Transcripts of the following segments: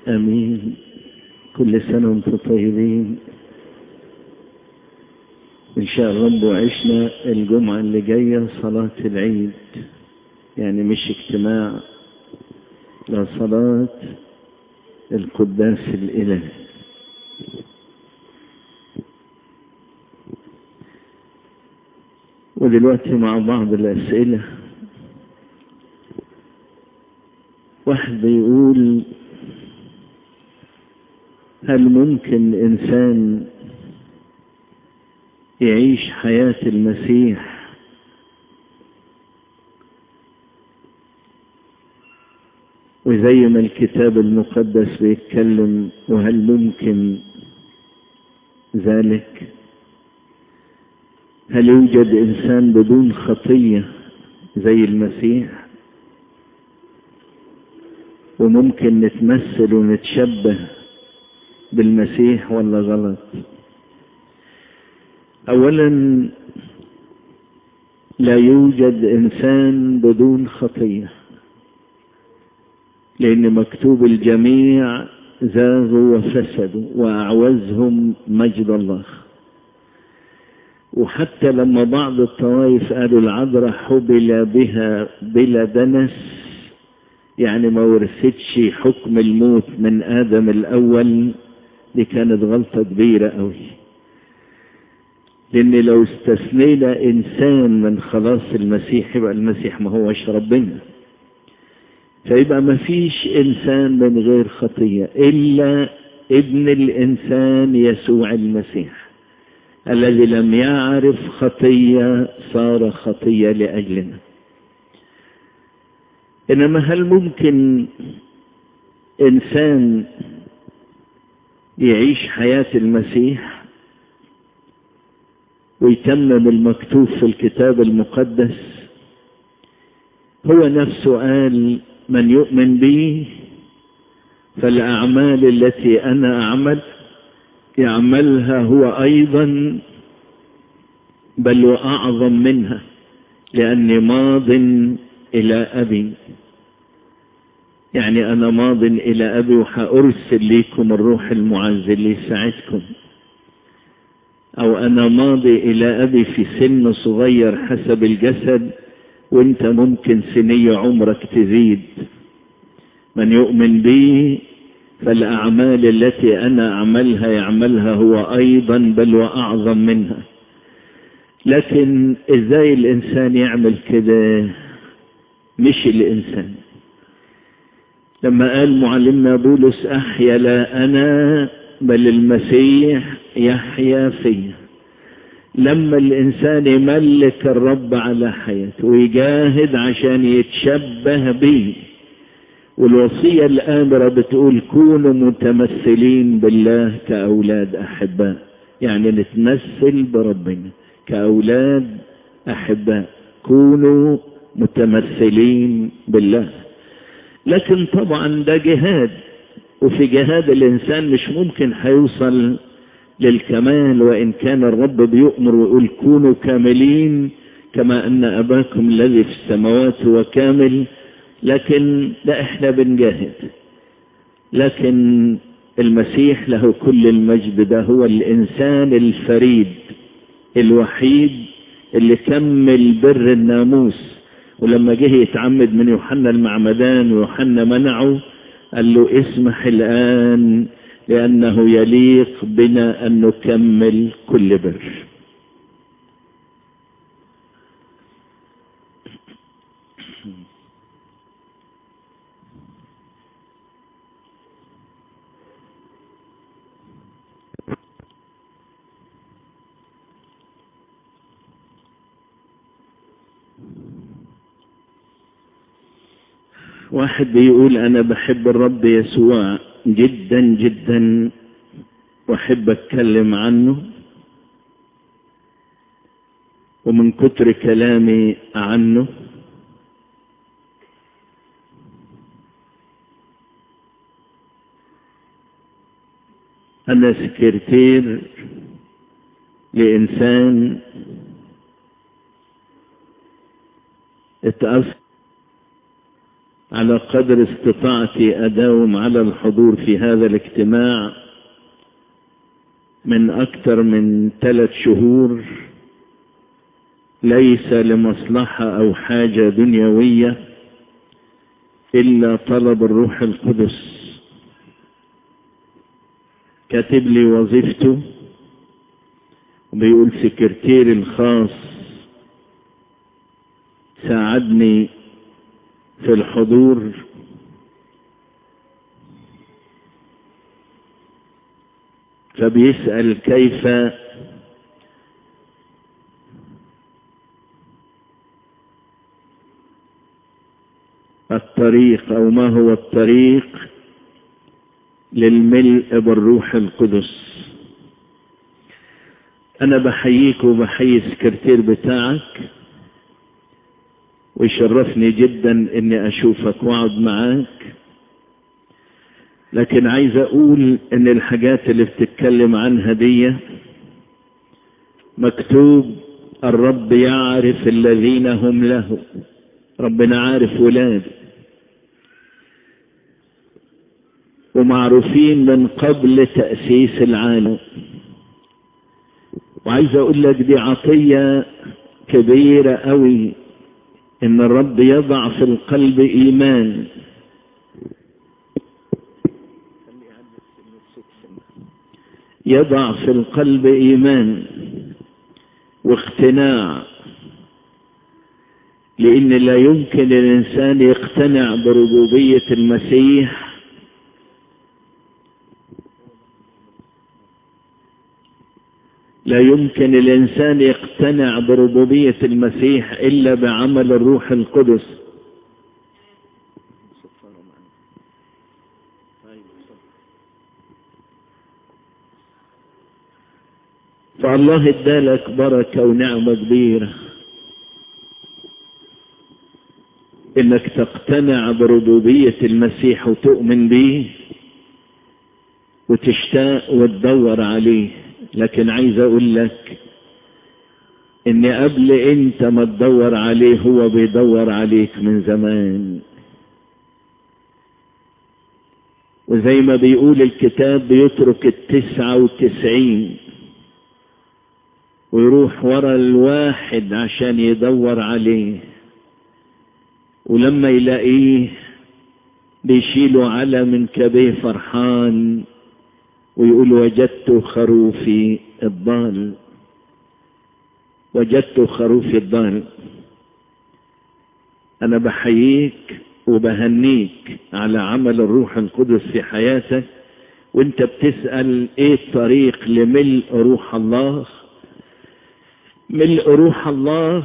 امين كل سنة وانتم طيبين ان شاء الله وعشنا الجمعة اللي جاية صلاة العيد يعني مش اجتماع لا صلاة القداس الإلهي ودلوقتي مع بعض الأسئلة واحد بيقول هل ممكن إنسان يعيش حياة المسيح وزي ما الكتاب المقدس بيتكلم وهل ممكن ذلك هل يوجد إنسان بدون خطية زي المسيح وممكن نتمثل ونتشبه بالمسيح ولا غلط اولا لا يوجد انسان بدون خطيه لان مكتوب الجميع زاغوا وفسدوا واعوزهم مجد الله وحتى لما بعض الطوائف قالوا العذراء حبل بها بلا دنس يعني ما ورثتش حكم الموت من ادم الاول دي كانت غلطه كبيره قوي لان لو استثنينا انسان من خلاص المسيح يبقى المسيح ما هوش ربنا فيبقى ما فيش انسان من غير خطيه الا ابن الانسان يسوع المسيح الذي لم يعرف خطيه صار خطيه لاجلنا انما هل ممكن انسان يعيش حياه المسيح ويتمم المكتوب في الكتاب المقدس هو نفسه قال من يؤمن بي فالاعمال التي انا اعمل يعملها هو ايضا بل واعظم منها لاني ماض الى ابي يعني انا ماض الى ابي وحارسل لكم الروح المعز اللي يساعدكم او انا ماضي الى ابي في سن صغير حسب الجسد وانت ممكن سنية عمرك تزيد من يؤمن بي فالاعمال التي انا اعملها يعملها هو ايضا بل واعظم منها لكن ازاي الانسان يعمل كده مش الانسان لما قال معلمنا بولس احيا لا انا بل المسيح يحيا فيا لما الانسان يملك الرب على حياته ويجاهد عشان يتشبه به والوصية الآمرة بتقول كونوا متمثلين بالله كأولاد أحباء يعني نتمثل بربنا كأولاد أحباء كونوا متمثلين بالله لكن طبعا ده جهاد وفي جهاد الإنسان مش ممكن هيوصل للكمال وإن كان الرب بيؤمر ويقول كونوا كاملين كما أن أباكم الذي في السماوات هو كامل لكن لا إحنا بنجاهد لكن المسيح له كل المجد ده هو الإنسان الفريد الوحيد اللي كمل بر الناموس ولما جه يتعمد من يوحنا المعمدان ويوحنا منعه قال له اسمح الآن لأنه يليق بنا أن نكمل كل بر واحد بيقول أنا بحب الرب يسوع جدا جدا واحب اتكلم عنه ومن كتر كلامي عنه انا سكرتير لانسان اتأثر على قدر استطاعتي أداوم على الحضور في هذا الاجتماع من أكثر من ثلاث شهور ليس لمصلحة أو حاجة دنيوية إلا طلب الروح القدس كاتب لي وظيفته وبيقول سكرتيري الخاص ساعدني في الحضور فبيسأل كيف الطريق أو ما هو الطريق للملء بالروح القدس أنا بحييك وبحيي السكرتير بتاعك ويشرفني جدا اني اشوفك واقعد معاك لكن عايز اقول ان الحاجات اللي بتتكلم عنها دي مكتوب الرب يعرف الذين هم له ربنا عارف ولاده ومعروفين من قبل تأسيس العالم وعايز اقول لك دي عطية كبيرة قوي ان الرب يضع في القلب ايمان يضع في القلب ايمان واقتناع لان لا يمكن الانسان يقتنع بربوبية المسيح لا يمكن الإنسان يقتنع بربوبية المسيح إلا بعمل الروح القدس فالله ادالك بركة ونعمة كبيرة انك تقتنع بربوبية المسيح وتؤمن به وتشتاق وتدور عليه لكن عايز اقول لك ان قبل انت ما تدور عليه هو بيدور عليك من زمان وزي ما بيقول الكتاب بيترك التسعة وتسعين ويروح ورا الواحد عشان يدور عليه ولما يلاقيه بيشيله على من كبيه فرحان ويقول وجدت خروفي الضال وجدت خروفي الضال انا بحييك وبهنيك على عمل الروح القدس في حياتك وانت بتسأل ايه الطريق لملء روح الله ملء روح الله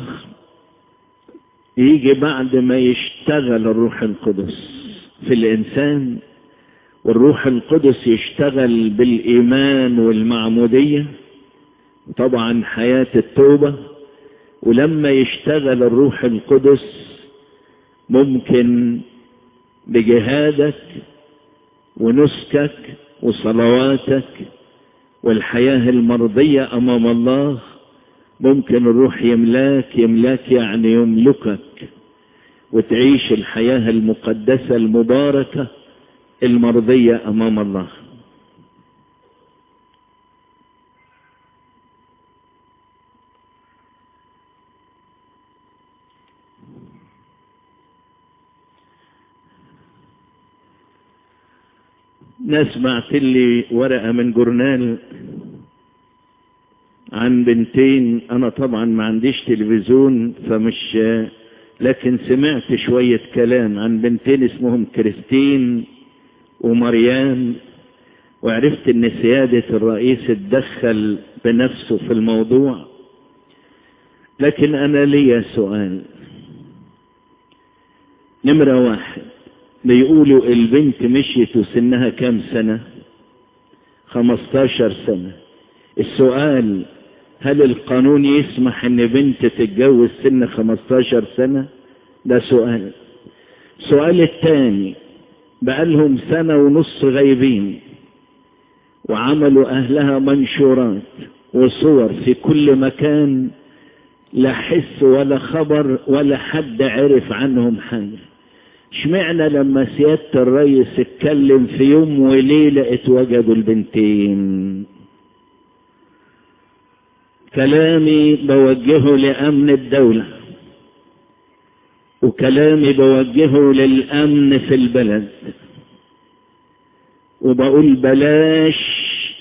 يجي بعد ما يشتغل الروح القدس في الانسان والروح القدس يشتغل بالإيمان والمعمودية طبعا حياة التوبة ولما يشتغل الروح القدس ممكن بجهادك ونسكك وصلواتك والحياة المرضية أمام الله ممكن الروح يملاك يملاك يعني يملكك وتعيش الحياة المقدسة المباركة المرضية أمام الله ناس بعت لي ورقة من جورنال عن بنتين انا طبعا ما عنديش تلفزيون فمش لكن سمعت شوية كلام عن بنتين اسمهم كريستين ومريان وعرفت ان سيادة الرئيس اتدخل بنفسه في الموضوع لكن انا لي سؤال نمرة واحد بيقولوا البنت مشيت وسنها كام سنة خمستاشر سنة السؤال هل القانون يسمح ان بنت تتجوز سن خمستاشر سنة ده سؤال السؤال الثاني بقالهم سنة ونص غايبين وعملوا أهلها منشورات وصور في كل مكان لا حس ولا خبر ولا حد عرف عنهم حاجة اشمعنى لما سيادة الرئيس اتكلم في يوم وليلة اتوجدوا البنتين كلامي بوجهه لأمن الدولة وكلامي بوجهه للأمن في البلد وبقول بلاش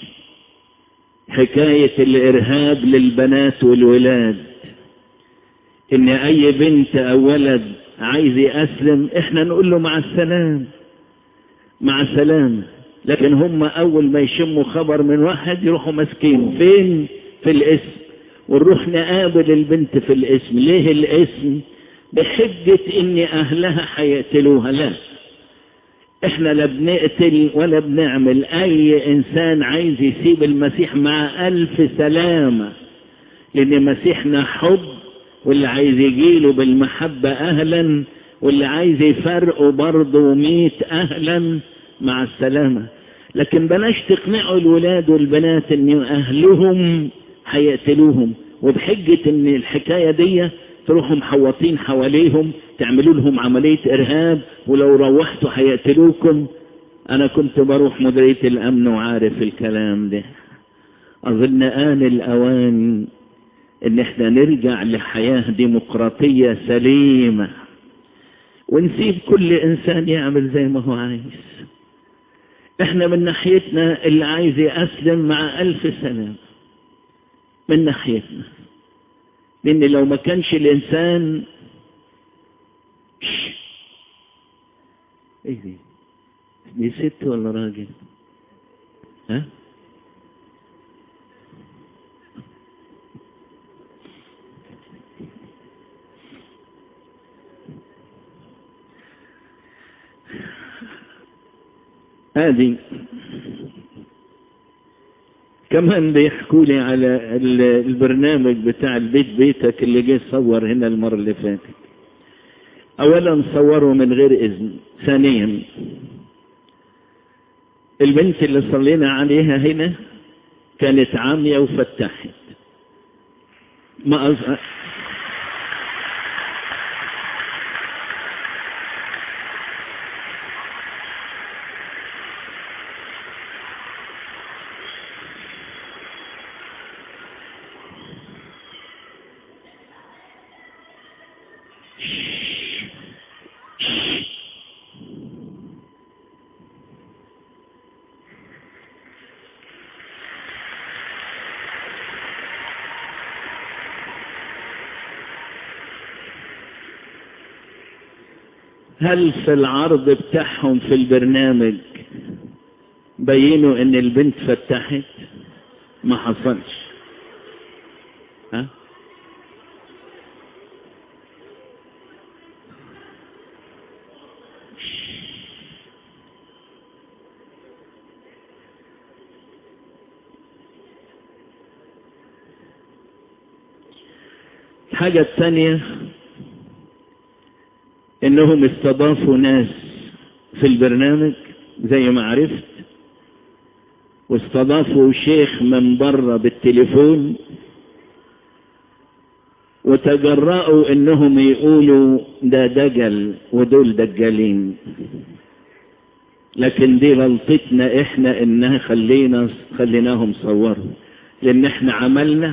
حكاية الإرهاب للبنات والولاد إن أي بنت أو ولد عايز يأسلم إحنا نقول له مع السلام مع السلام لكن هم أول ما يشموا خبر من واحد يروحوا ماسكين فين في الاسم ونروح نقابل البنت في الاسم ليه الاسم بحجة إن أهلها هيقتلوها لا احنا لا بنقتل ولا بنعمل اي انسان عايز يسيب المسيح مع الف سلامة لان مسيحنا حب واللي عايز يجيله بالمحبة اهلا واللي عايز يفرقه برضه ميت اهلا مع السلامة لكن بلاش تقنعوا الولاد والبنات ان اهلهم هيقتلوهم وبحجة ان الحكاية دي تروحوا محوطين حواليهم تعملوا لهم عملية إرهاب ولو روحتوا هيقتلوكم أنا كنت بروح مديرية الأمن وعارف الكلام ده أظن آن الأوان إن إحنا نرجع لحياة ديمقراطية سليمة ونسيب كل إنسان يعمل زي ما هو عايز إحنا من ناحيتنا اللي عايز يأسلم مع ألف سلام من ناحيتنا لأن لو ما كانش الإنسان ايه دي دي ست ولا راجل ها هذه كمان بيحكوا لي على البرنامج بتاع البيت بيتك اللي جه صور هنا المرة اللي فاتت اولا صوروا من غير اذن ثانيا البنت اللي صلينا عليها هنا كانت عامية وفتحت ما أز... هل في العرض بتاعهم في البرنامج بينوا ان البنت فتحت ما حصلش ها الحاجة الثانية انهم استضافوا ناس في البرنامج زي ما عرفت واستضافوا شيخ من بره بالتليفون وتجرأوا انهم يقولوا ده دجل ودول دجالين لكن دي غلطتنا احنا انها خلينا خليناهم صوروا لان احنا عملنا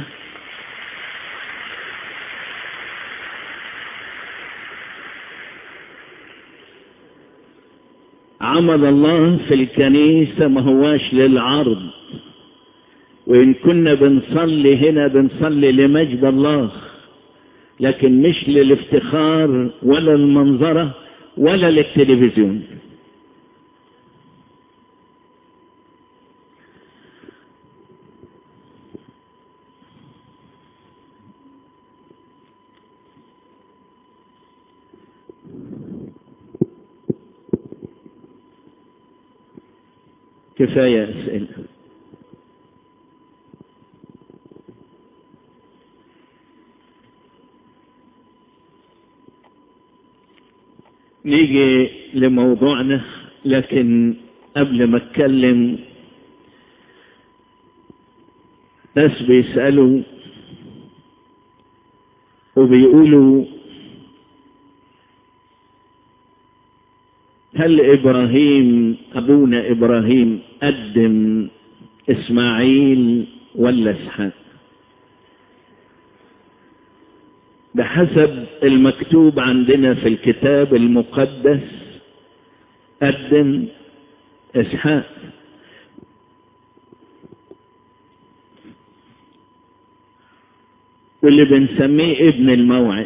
عمل الله في الكنيسة ما هواش للعرض وإن كنا بنصلي هنا بنصلي لمجد الله لكن مش للافتخار ولا المنظرة ولا للتلفزيون كفاية أسئلة نيجي لموضوعنا لكن قبل ما اتكلم ناس بيسألوا وبيقولوا هل إبراهيم أبونا إبراهيم قدم إسماعيل ولا إسحاق بحسب المكتوب عندنا في الكتاب المقدس قدم إسحاق واللي بنسميه ابن الموعد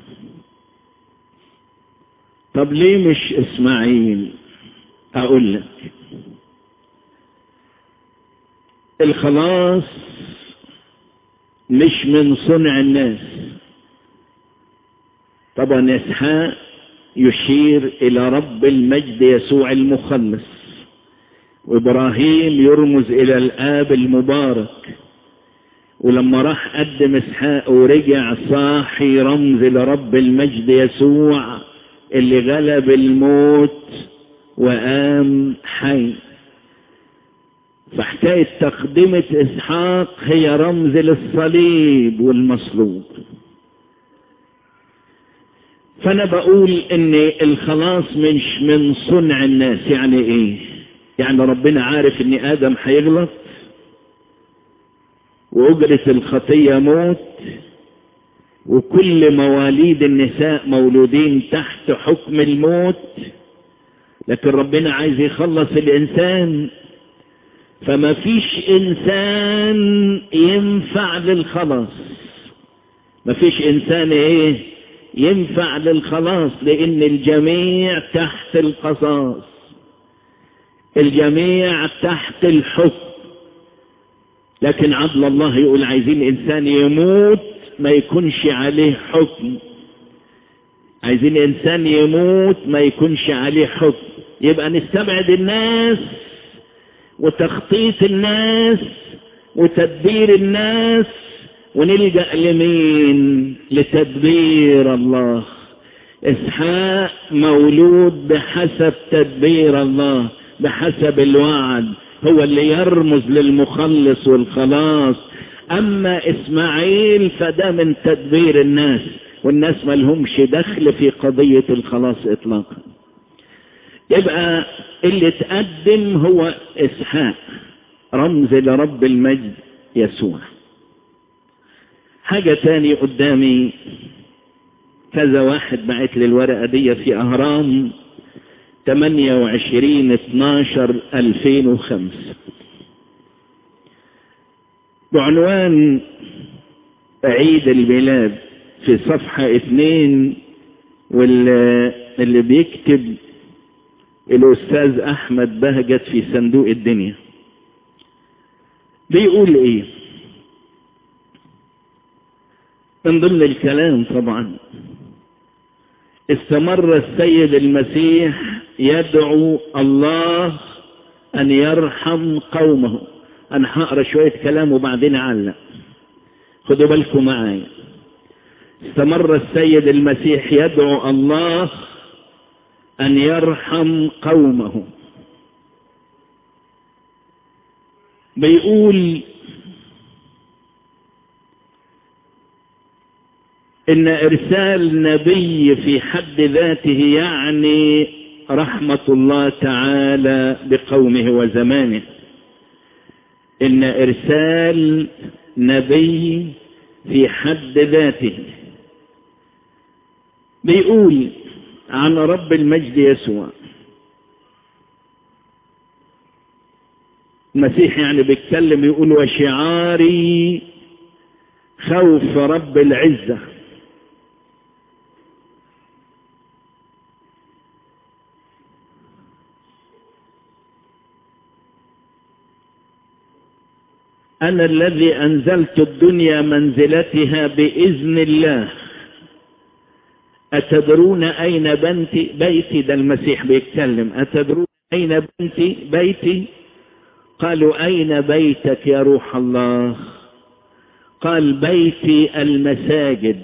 طب ليه مش اسماعيل اقول لك الخلاص مش من صنع الناس طبعا اسحاق يشير الى رب المجد يسوع المخلص وابراهيم يرمز الى الاب المبارك ولما راح قدم اسحاق ورجع صاحي رمز لرب المجد يسوع اللي غلب الموت وقام حي فحكاية تقدمة إسحاق هي رمز للصليب والمصلوب فأنا بقول إن الخلاص مش من صنع الناس يعني إيه؟ يعني ربنا عارف إن آدم هيغلط وأجرة الخطية موت وكل مواليد النساء مولودين تحت حكم الموت لكن ربنا عايز يخلص الإنسان فما فيش إنسان ينفع للخلاص ما فيش إنسان إيه ينفع للخلاص لأن الجميع تحت القصاص الجميع تحت الحكم لكن عدل الله يقول عايزين إنسان يموت ما يكونش عليه حكم عايزين إنسان يموت ما يكونش عليه حكم يبقى نستبعد الناس وتخطيط الناس وتدبير الناس ونلجأ لمين لتدبير الله إسحاق مولود بحسب تدبير الله بحسب الوعد هو اللي يرمز للمخلص والخلاص أما إسماعيل فده من تدبير الناس والناس ما لهمش دخل في قضية الخلاص إطلاقا يبقى اللي تقدم هو إسحاق رمز لرب المجد يسوع حاجة تاني قدامي كذا واحد بعت لي الورقة دي في أهرام 28 12 2005 بعنوان عيد الميلاد في صفحة اثنين واللي بيكتب الأستاذ أحمد بهجت في صندوق الدنيا بيقول إيه من ضمن الكلام طبعا استمر السيد المسيح يدعو الله أن يرحم قومه أنا هقرا شوية كلام وبعدين أعلق خدوا بالكم معايا استمر السيد المسيح يدعو الله أن يرحم قومه بيقول إن إرسال نبي في حد ذاته يعني رحمة الله تعالى بقومه وزمانه إن إرسال نبي في حد ذاته بيقول عن رب المجد يسوع المسيح يعني بيتكلم يقول وشعاري خوف رب العزة أنا الذي أنزلت الدنيا منزلتها بإذن الله أتدرون أين بنتي بيتي ده المسيح بيتكلم أتدرون أين بنتي بيتي قالوا أين بيتك يا روح الله قال بيتي المساجد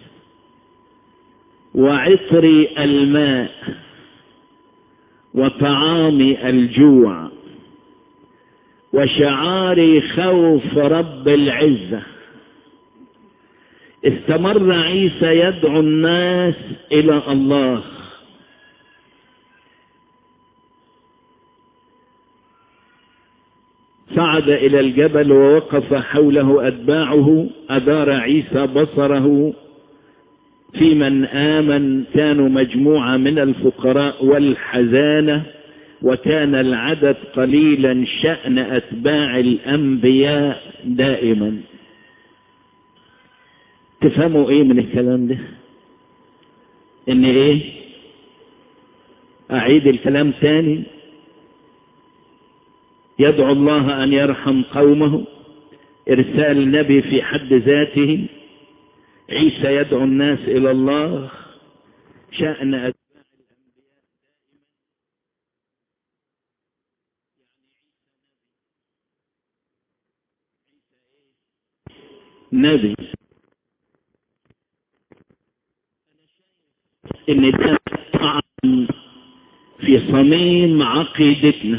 وعطري الماء وطعامي الجوع وشعاري خوف رب العزة استمر عيسى يدعو الناس إلى الله صعد إلى الجبل ووقف حوله أتباعه أدار عيسى بصره في من آمن كانوا مجموعة من الفقراء والحزانة وكان العدد قليلا شأن أتباع الأنبياء دائما تفهموا ايه من الكلام ده ان ايه اعيد الكلام تاني يدعو الله ان يرحم قومه ارسال نبي في حد ذاته عيسى يدعو الناس الى الله شأن أتباع نبي ان ده طعن في صميم عقيدتنا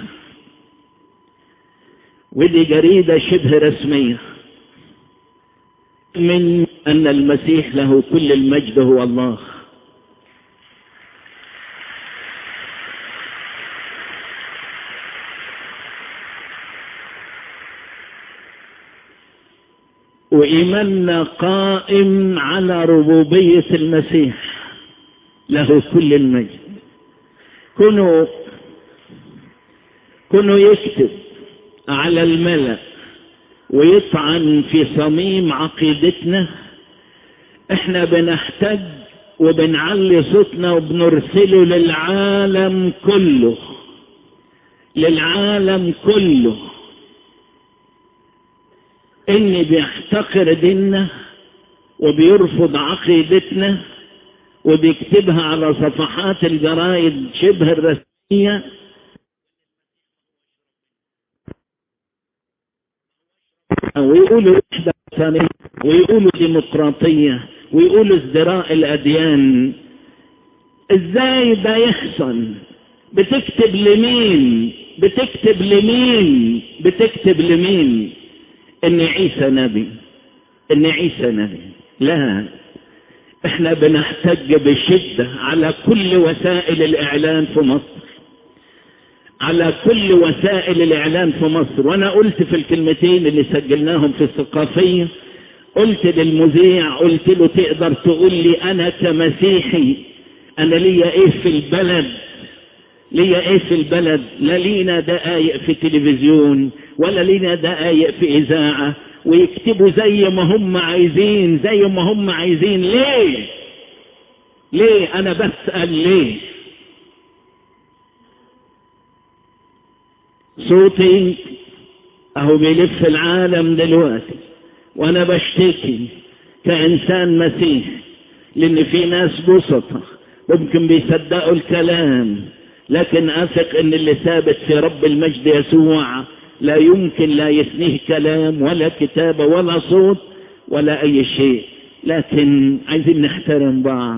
ودي جريدة شبه رسمية من ان المسيح له كل المجد هو الله وإيماننا قائم على ربوبية المسيح له كل المجد كونوا كونوا يكتب على الملأ ويطعن في صميم عقيدتنا احنا بنحتاج وبنعلي صوتنا وبنرسله للعالم كله للعالم كله ان بيحتقر ديننا وبيرفض عقيدتنا وبيكتبها على صفحات الجرائد شبه الرسمية ويقولوا وحدة ثانية ويقولوا ديمقراطية ويقولوا ازدراء الأديان ازاي ده يحصل بتكتب لمين بتكتب لمين بتكتب لمين ان عيسى نبي ان عيسى نبي لا احنا بنحتج بشدة على كل وسائل الاعلان في مصر على كل وسائل الاعلان في مصر وانا قلت في الكلمتين اللي سجلناهم في الثقافية قلت للمذيع قلت له تقدر تقول لي انا كمسيحي انا ليا ايه في البلد ليا ايه في البلد لا لينا دقايق في تلفزيون ولا لينا دقايق في اذاعة ويكتبوا زي ما هم عايزين زي ما هم عايزين ليه ليه انا بسأل ليه صوتي اهو بيلف العالم دلوقتي وانا بشتكي كانسان مسيح لان في ناس بسطة ممكن بيصدقوا الكلام لكن اثق ان اللي ثابت في رب المجد يسوع لا يمكن لا يثنيه كلام ولا كتابة ولا صوت ولا اي شيء لكن عايزين نحترم بعض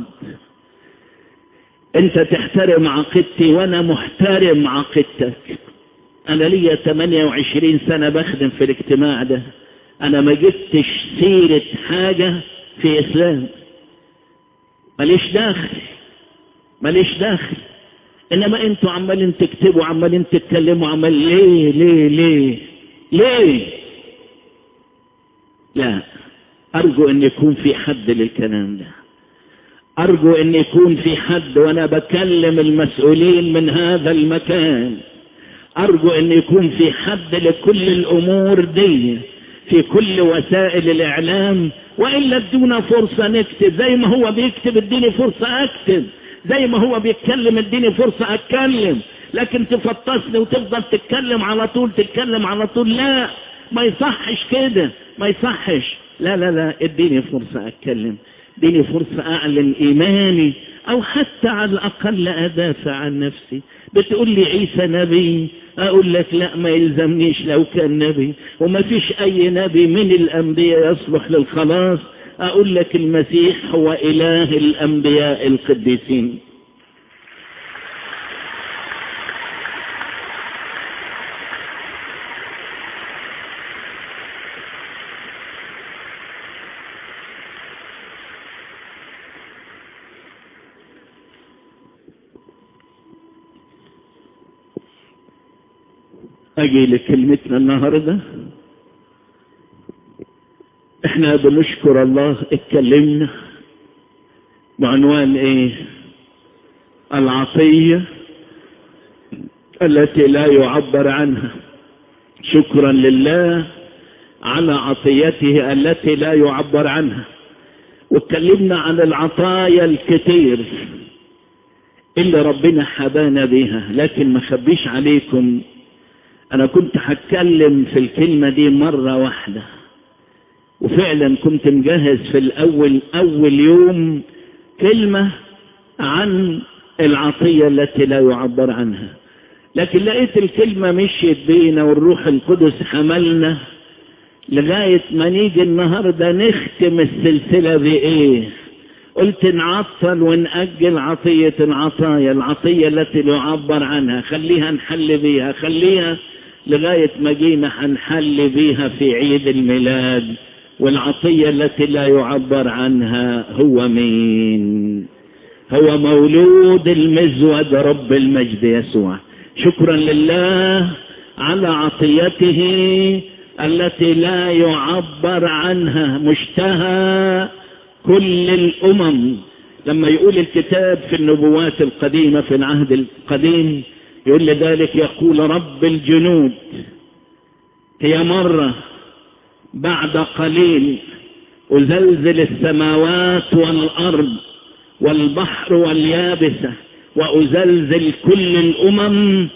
انت تحترم عقيدتي وانا محترم عقيدتك انا ليا 28 سنة بخدم في الاجتماع ده انا ما جبتش سيرة حاجة في اسلام ماليش داخل ماليش داخل انما انتوا عمالين تكتبوا عمالين تتكلموا عمال ليه ليه ليه ليه لا ارجو ان يكون في حد للكلام ده ارجو ان يكون في حد وانا بكلم المسؤولين من هذا المكان ارجو ان يكون في حد لكل الامور دي في كل وسائل الاعلام والا ادونا فرصة نكتب زي ما هو بيكتب اديني فرصة اكتب زي ما هو بيتكلم اديني فرصة اتكلم لكن تفطسني وتفضل تتكلم على طول تتكلم على طول لا ما يصحش كده ما يصحش لا لا لا اديني فرصة اتكلم اديني فرصة اعلن ايماني او حتى على الاقل ادافع عن نفسي بتقول لي عيسى نبي اقول لك لا ما يلزمنيش لو كان نبي وما فيش اي نبي من الانبياء يصلح للخلاص اقول لك المسيح هو اله الانبياء القديسين أجي لكلمتنا النهاردة احنا بنشكر الله اتكلمنا بعنوان ايه العطية التي لا يعبر عنها شكرا لله على عطيته التي لا يعبر عنها واتكلمنا عن العطايا الكتير اللي ربنا حبانا بيها لكن ما خبيش عليكم انا كنت هتكلم في الكلمة دي مرة واحدة وفعلا كنت مجهز في الاول اول يوم كلمة عن العطية التي لا يعبر عنها لكن لقيت الكلمة مشيت بينا والروح القدس حملنا لغاية ما نيجي النهاردة نختم السلسلة بإيه قلت نعطل ونأجل عطية العطايا العطية التي نعبر عنها خليها نحل بيها خليها لغاية ما جينا هنحل بيها في عيد الميلاد والعطية التي لا يعبر عنها هو مين هو مولود المزود رب المجد يسوع شكرا لله على عطيته التي لا يعبر عنها مشتهى كل الأمم لما يقول الكتاب في النبوات القديمة في العهد القديم يقول لذلك يقول رب الجنود هي مرة بعد قليل أزلزل السماوات والأرض والبحر واليابسة وأزلزل كل الأمم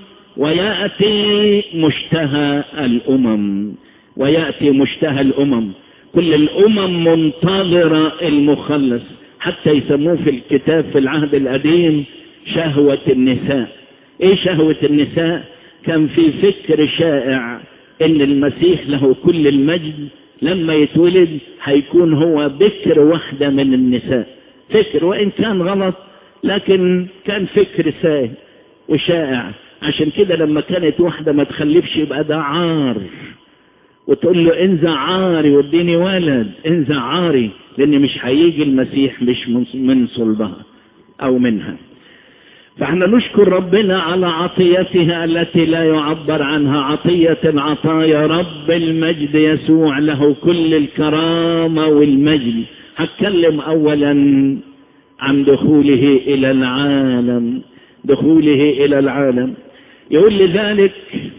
ويأتي مشتهى الأمم ويأتي مشتهى الأمم كل الأمم منتظرة المخلص حتى يسموه في الكتاب في العهد القديم شهوة النساء ايه شهوة النساء كان في فكر شائع ان المسيح له كل المجد لما يتولد هيكون هو بكر واحدة من النساء فكر وان كان غلط لكن كان فكر سائل وشائع عشان كده لما كانت واحدة ما تخلفش يبقى ده عار وتقول له انزع عاري واديني ولد انزع عاري لان مش هيجي المسيح مش من صلبها او منها فاحنا نشكر ربنا على عطيتها التي لا يعبر عنها عطية العطايا رب المجد يسوع له كل الكرامة والمجد هتكلم اولا عن دخوله الى العالم دخوله الى العالم يقول لذلك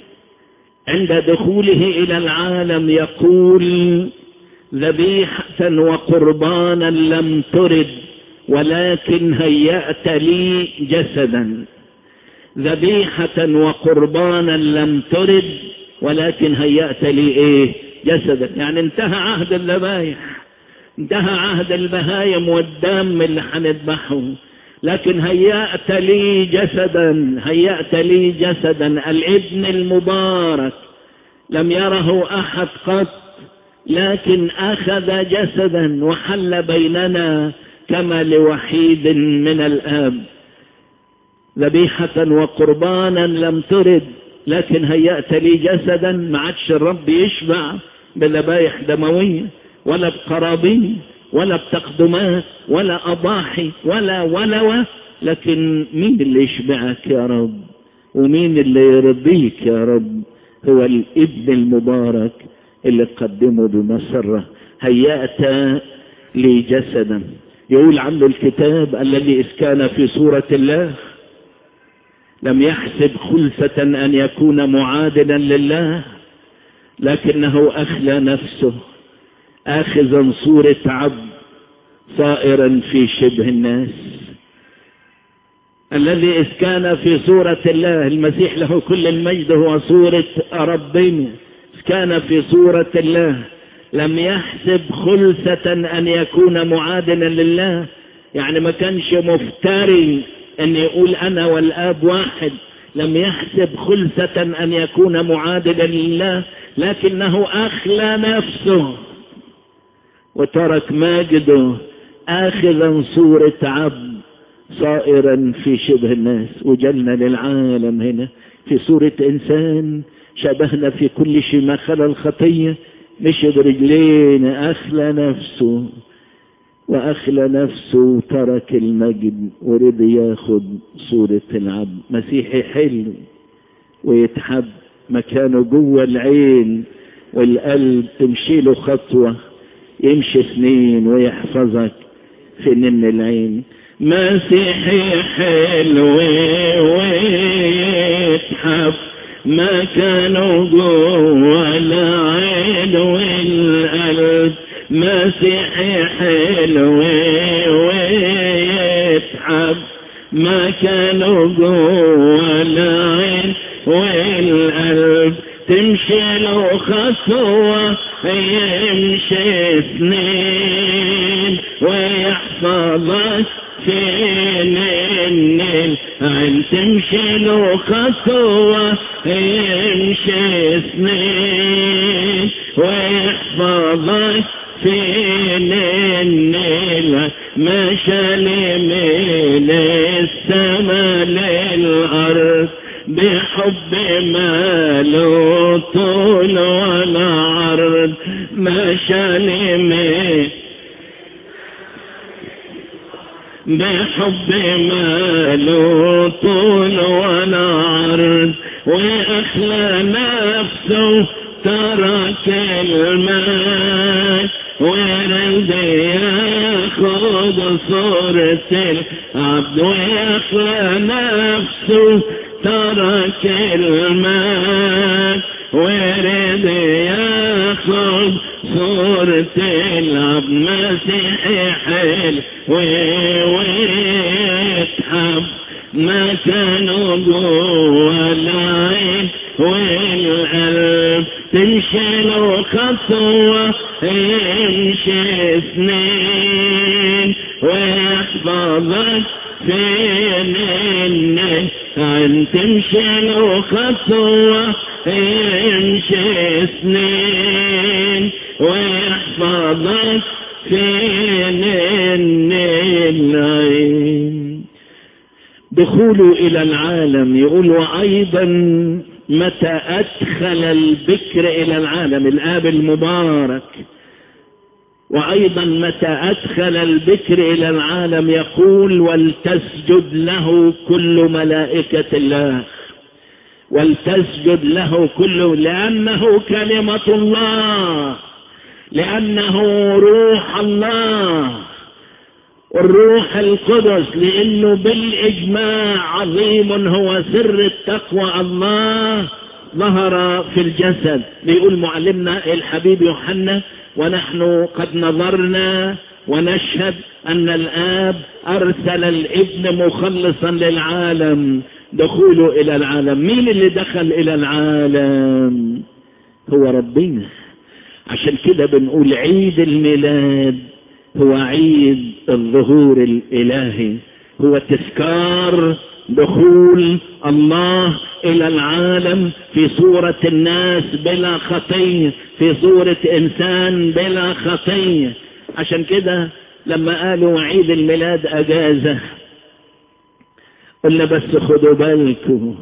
عند دخوله الى العالم يقول ذبيحة وقربانا لم ترد ولكن هيأت لي جسدا ذبيحة وقربانا لم ترد ولكن هيأت لي ايه جسدا يعني انتهى عهد الذبايح انتهى عهد البهايم والدم اللي هنذبحه لكن هيأت لي جسدا هيأت لي جسدا الابن المبارك لم يره أحد قط لكن أخذ جسدا وحل بيننا كما لوحيد من الآب ذبيحة وقربانا لم ترد لكن هيأت لي جسدا ما عادش الرب يشبع بذبايح دموية ولا بقرابين ولا بتقدمات ولا أضاحي ولا ولوة لكن مين اللي يشبعك يا رب ومين اللي يرضيك يا رب هو الابن المبارك اللي قدمه بمسرة هيأت لي جسدا يقول عنه الكتاب الذي إذ كان في صورة الله لم يحسب خلفة أن يكون معادلا لله لكنه أخلى نفسه آخذا صورة عبد صائرا في شبه الناس الذي إذ كان في صورة الله المسيح له كل المجد هو صورة ربنا إذ كان في صورة الله لم يحسب خلسة أن يكون معادلا لله يعني ما كانش مفتري أن يقول أنا والآب واحد لم يحسب خلسة أن يكون معادلا لله لكنه أخلى نفسه وترك ماجده آخذا صورة عبد صائرا في شبه الناس وجلنا للعالم هنا في صورة إنسان شبهنا في كل شيء ما خلا الخطية مشي برجلين أخلى نفسه وأخلى نفسه وترك المجد ورد ياخد صورة العبد مسيحي حلو ويتحب مكانه جوه العين والقلب تمشي له خطوة يمشي سنين ويحفظك في نن العين مسيحي حلو ويتحب ما كانوا جوه العين والقلب مسيحي حلو ويتحب ما كانوا جوه العين والقلب تمشي له خطوة يمشي سنين ويحفظك فين النيل عن تمشي له خطوة يمشي سنين ويحفظك فين النيل مشى من السما للأرض بحب ماله طول ولا عرض مشى من بحب ماله طول ولا عرض وأحلى نفسه ترك المال ورد ياخد صورة العبد ويخلى نفسه ترك المال ورد ياخد صورة العبد مسيحي حلو ويتحب ما كانوا جوا العين والقلب تمشي له خطوة يمشي سنين ويحفظك فين النين عن تمشي له خطوة يمشي سنين ويحفظك فين النين دخوله إلى العالم يقول وأيضا متى أدخل البكر إلى العالم الآب المبارك وأيضا متى أدخل البكر إلى العالم يقول ولتسجد له كل ملائكة الله ولتسجد له كل لأنه كلمة الله لأنه روح الله الروح القدس لأنه بالإجماع عظيم هو سر التقوى الله ظهر في الجسد ليقول معلمنا الحبيب يوحنا ونحن قد نظرنا ونشهد أن الآب أرسل الابن مخلصا للعالم دخوله إلى العالم مين اللي دخل إلى العالم هو ربنا عشان كده بنقول عيد الميلاد هو عيد الظهور الإلهي هو تذكار دخول الله إلى العالم في صورة الناس بلا خطية في صورة إنسان بلا خطية عشان كده لما قالوا عيد الميلاد أجازة قلنا بس خدوا بالكم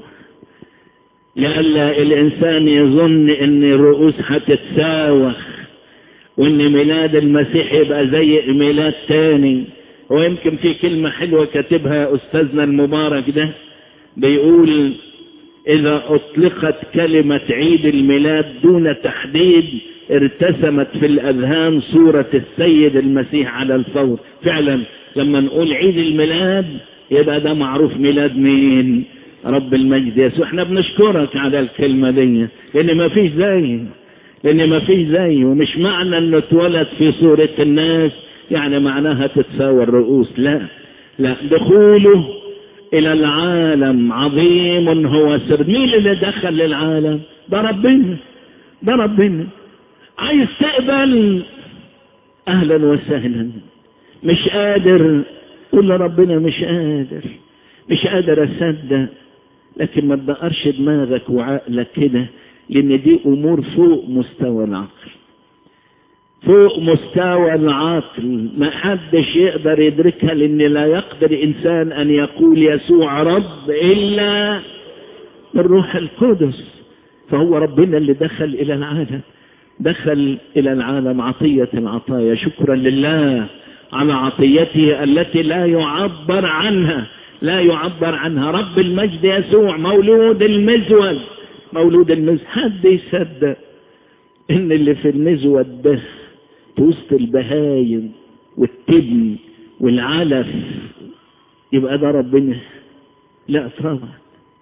لئلا الإنسان يظن إن الرؤوس هتتساوخ وإن ميلاد المسيح يبقى زي ميلاد تاني ويمكن في كلمة حلوة كاتبها أستاذنا المبارك ده بيقول إذا أطلقت كلمة عيد الميلاد دون تحديد ارتسمت في الأذهان صورة السيد المسيح على الفور فعلا لما نقول عيد الميلاد يبقى ده معروف ميلاد مين رب المجد يسوع احنا بنشكرك على الكلمة دي لأن ما فيش زيه لأن ما فيش زيه ومش معنى أنه اتولد في صورة الناس يعني معناها تتساوى الرؤوس لا لا دخوله إلى العالم عظيم هو سر مين اللي دخل للعالم ده ربنا ده ربنا عايز تقبل أهلا وسهلا مش قادر قول ربنا مش قادر مش قادر أصدق لكن ما تدقرش دماغك وعقلك كده لأن دي أمور فوق مستوى العقل فوق مستوى العقل ما حدش يقدر يدركها لأن لا يقدر إنسان أن يقول يسوع رب إلا الروح القدس فهو ربنا اللي دخل إلى العالم دخل إلى العالم عطية العطايا شكرا لله على عطيته التي لا يعبر عنها لا يعبر عنها رب المجد يسوع مولود المزود مولود النزوة حد يصدق ان اللي في النزوة ده في وسط البهايم والتبن والعلف يبقى ده ربنا لا طبعا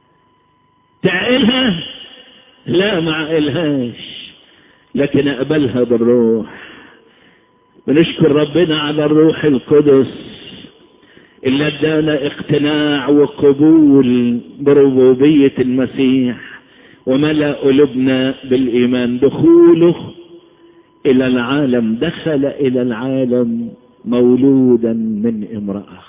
تعقلها لا ما عقلهاش لكن اقبلها بالروح بنشكر ربنا على الروح القدس اللي ادانا اقتناع وقبول بربوبية المسيح وملأ قلوبنا بالإيمان دخوله إلى العالم دخل إلى العالم مولودا من امرأة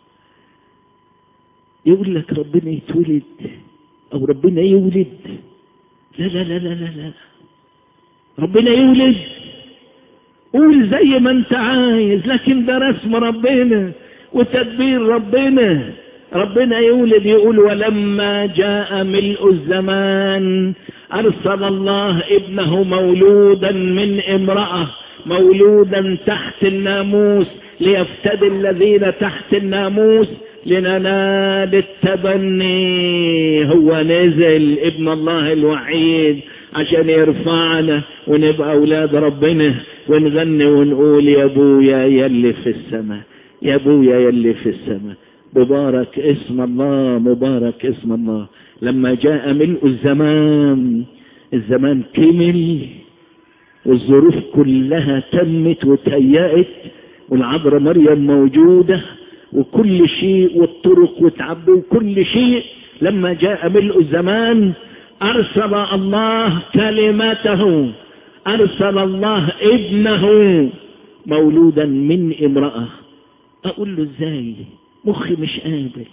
يقول لك ربنا يتولد أو ربنا يولد لا لا لا لا لا, لا. ربنا يولد قول زي ما انت عايز لكن ده رسم ربنا وتدبير ربنا ربنا يولد يقول ولما جاء ملء الزمان أرسل الله ابنه مولودا من امرأة مولودا تحت الناموس ليفتدي الذين تحت الناموس لننال التبني هو نزل ابن الله الوحيد عشان يرفعنا ونبقى أولاد ربنا ونغني ونقول يا ابويا يلي في السماء يا ابويا يلي في السماء مبارك اسم الله مبارك اسم الله لما جاء ملء الزمان الزمان كمل والظروف كلها تمت وتهيأت والعذراء مريم موجودة وكل شيء والطرق وتعبي وكل شيء لما جاء ملء الزمان أرسل الله كلمته أرسل الله ابنه مولودا من امرأة أقول له ازاي مخي مش قابل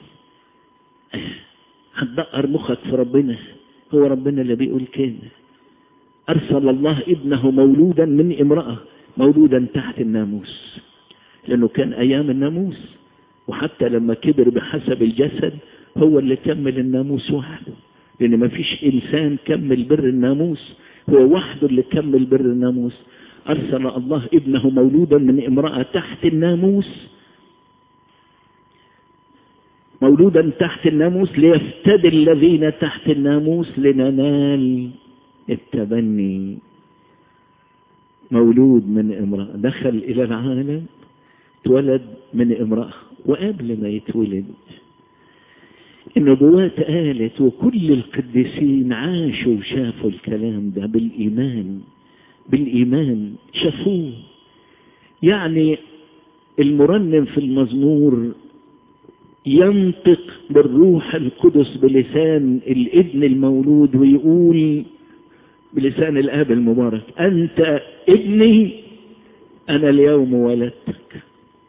هتدقر مخك في ربنا هو ربنا اللي بيقول كده أرسل الله ابنه مولودا من امرأة مولودا تحت الناموس لأنه كان أيام الناموس وحتى لما كبر بحسب الجسد هو اللي كمل الناموس وحده لأن ما فيش إنسان كمل بر الناموس هو وحده اللي كمل بر الناموس أرسل الله ابنه مولودا من امرأة تحت الناموس مولودا تحت الناموس ليفتدي الذين تحت الناموس لننال التبني مولود من امرأة دخل إلى العالم اتولد من امرأة وقبل ما يتولد النبوات قالت وكل القديسين عاشوا وشافوا الكلام ده بالإيمان بالإيمان شافوه يعني المرنم في المزمور ينطق بالروح القدس بلسان الابن المولود ويقول بلسان الاب المبارك انت ابني انا اليوم ولدتك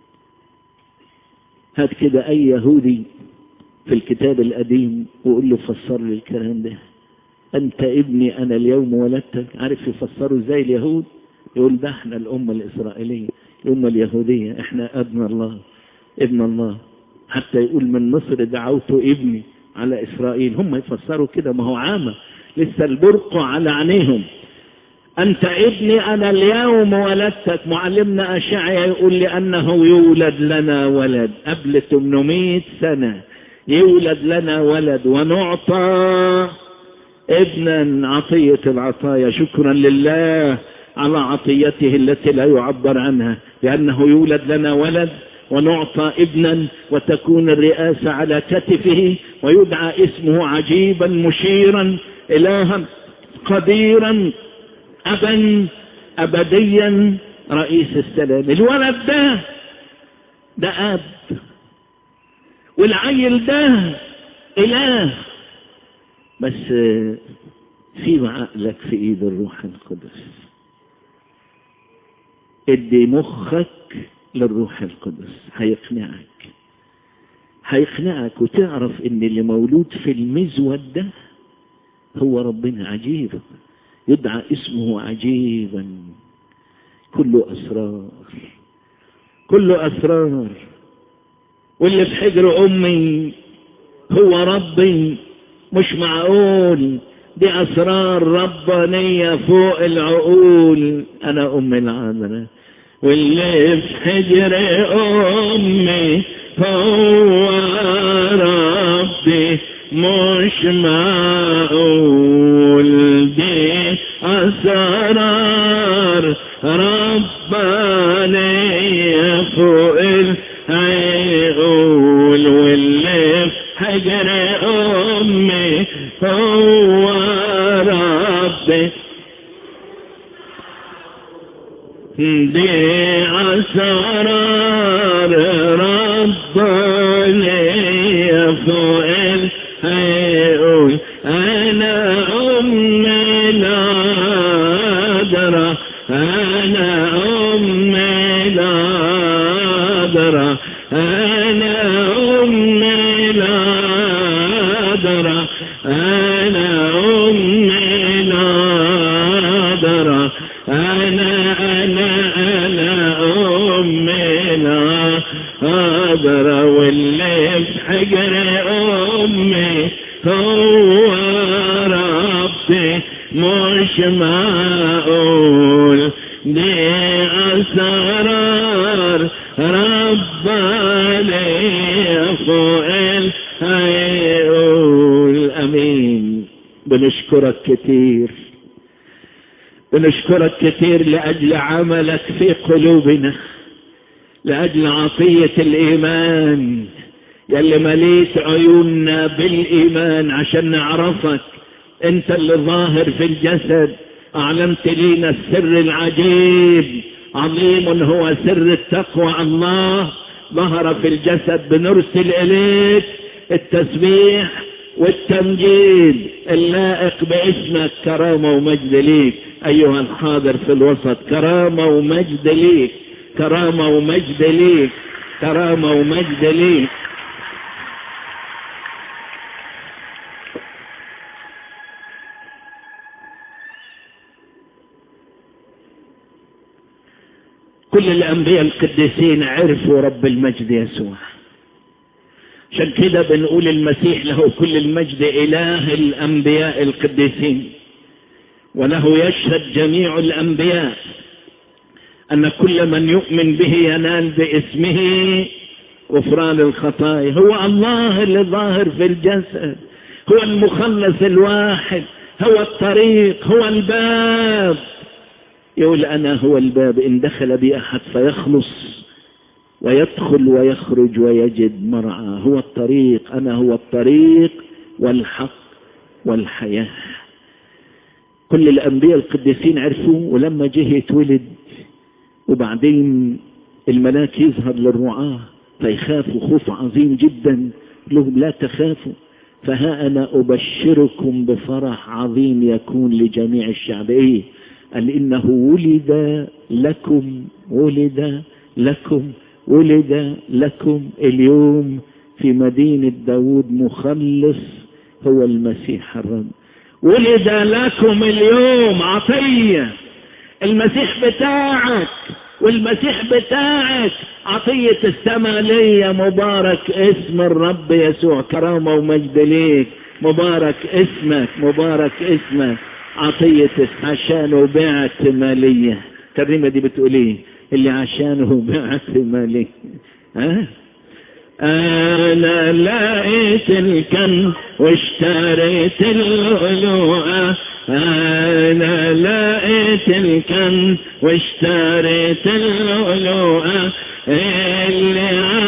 هات كده اي يهودي في الكتاب القديم وقول له فسر لي الكلام ده انت ابني انا اليوم ولدتك عارف يفسروا ازاي اليهود يقول ده احنا الامه الاسرائيليه الامه اليهوديه احنا ابن الله ابن الله حتى يقول من مصر دعوت ابني على إسرائيل هم يفسروا كده ما هو عامة لسه البرق على عينيهم أنت ابني أنا اليوم ولدتك معلمنا أشعيا يقول لأنه يولد لنا ولد قبل 800 سنة يولد لنا ولد ونعطى ابنا عطية العطايا شكرا لله على عطيته التي لا يعبر عنها لأنه يولد لنا ولد ونعطى ابنا وتكون الرئاسة على كتفه ويدعى اسمه عجيبا مشيرا إلها قديرا أبا أبديا رئيس السلام الولد ده ده أب والعيل ده إله بس في عقلك في ايد الروح القدس ادي مخك للروح القدس هيقنعك هيقنعك وتعرف ان اللي مولود في المزود ده هو ربنا عجيب يدعى اسمه عجيبا كله اسرار كله اسرار واللي في حجر امي هو ربي مش معقول دي اسرار ربانيه فوق العقول انا ام العذراء واللي في حجر امي هو ربي مش معقول أسرار رباني فوق العقول واللي في حجر أمي هو ربي دي أسرار رباني فوق العقول أنا أم العذراء أنا أم العذراء أنا أم العذراء أنا أم العذراء أنا أنا أنا أم العذراء واللي في حجر أمي هو ربي مش معقول دي أسرار ربنا فوق الهيئول أمين بنشكرك كتير بنشكرك كتير لأجل عملك في قلوبنا لأجل عطية الإيمان يلي مليت عيوننا بالإيمان عشان نعرفك انت اللي ظاهر في الجسد اعلمت لينا السر العجيب عظيم هو سر التقوى الله ظهر في الجسد بنرسل اليك التسبيح والتمجيد اللائق باسمك كرامة ومجد ليك ايها الحاضر في الوسط كرامة ومجد ليك كرامة ومجد ليك كرامة ومجد ليك كل الأنبياء القديسين عرفوا رب المجد يسوع عشان كده بنقول المسيح له كل المجد إله الأنبياء القديسين وله يشهد جميع الأنبياء أن كل من يؤمن به ينال باسمه غفران الخطايا هو الله اللي ظاهر في الجسد هو المخلص الواحد هو الطريق هو الباب يقول أنا هو الباب إن دخل بي أحد فيخلص ويدخل ويخرج ويجد مرعى هو الطريق أنا هو الطريق والحق والحياة كل الأنبياء القديسين عرفوا ولما جه يتولد وبعدين الملاك يظهر للرعاة فيخافوا خوف عظيم جدا لهم لا تخافوا فها أنا أبشركم بفرح عظيم يكون لجميع الشعب إيه قال إنه ولد لكم ولد لكم ولد لكم اليوم في مدينة داود مخلص هو المسيح الرب ولد لكم اليوم عطية المسيح بتاعك والمسيح بتاعك عطية السماء ليا مبارك اسم الرب يسوع كرامة ومجد ليك مبارك اسمك مبارك اسمك عطية عشانه بعت مالية الترنيمة دي بتقول ايه اللي عشانه بعت مالية ها أنا لقيت الكن واشتريت اللؤلؤة أنا لقيت الكن واشتريت اللؤلؤة اللي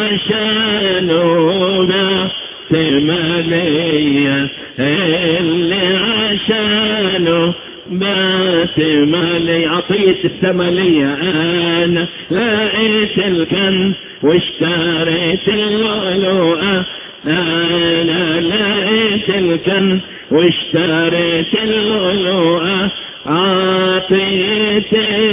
عشانه بعت مالية اللي عشانه بات مالي عطية الثملية أنا لقيت الكن واشتريت اللؤلؤة أنا لقيت الكن واشتريت اللؤلؤة عطية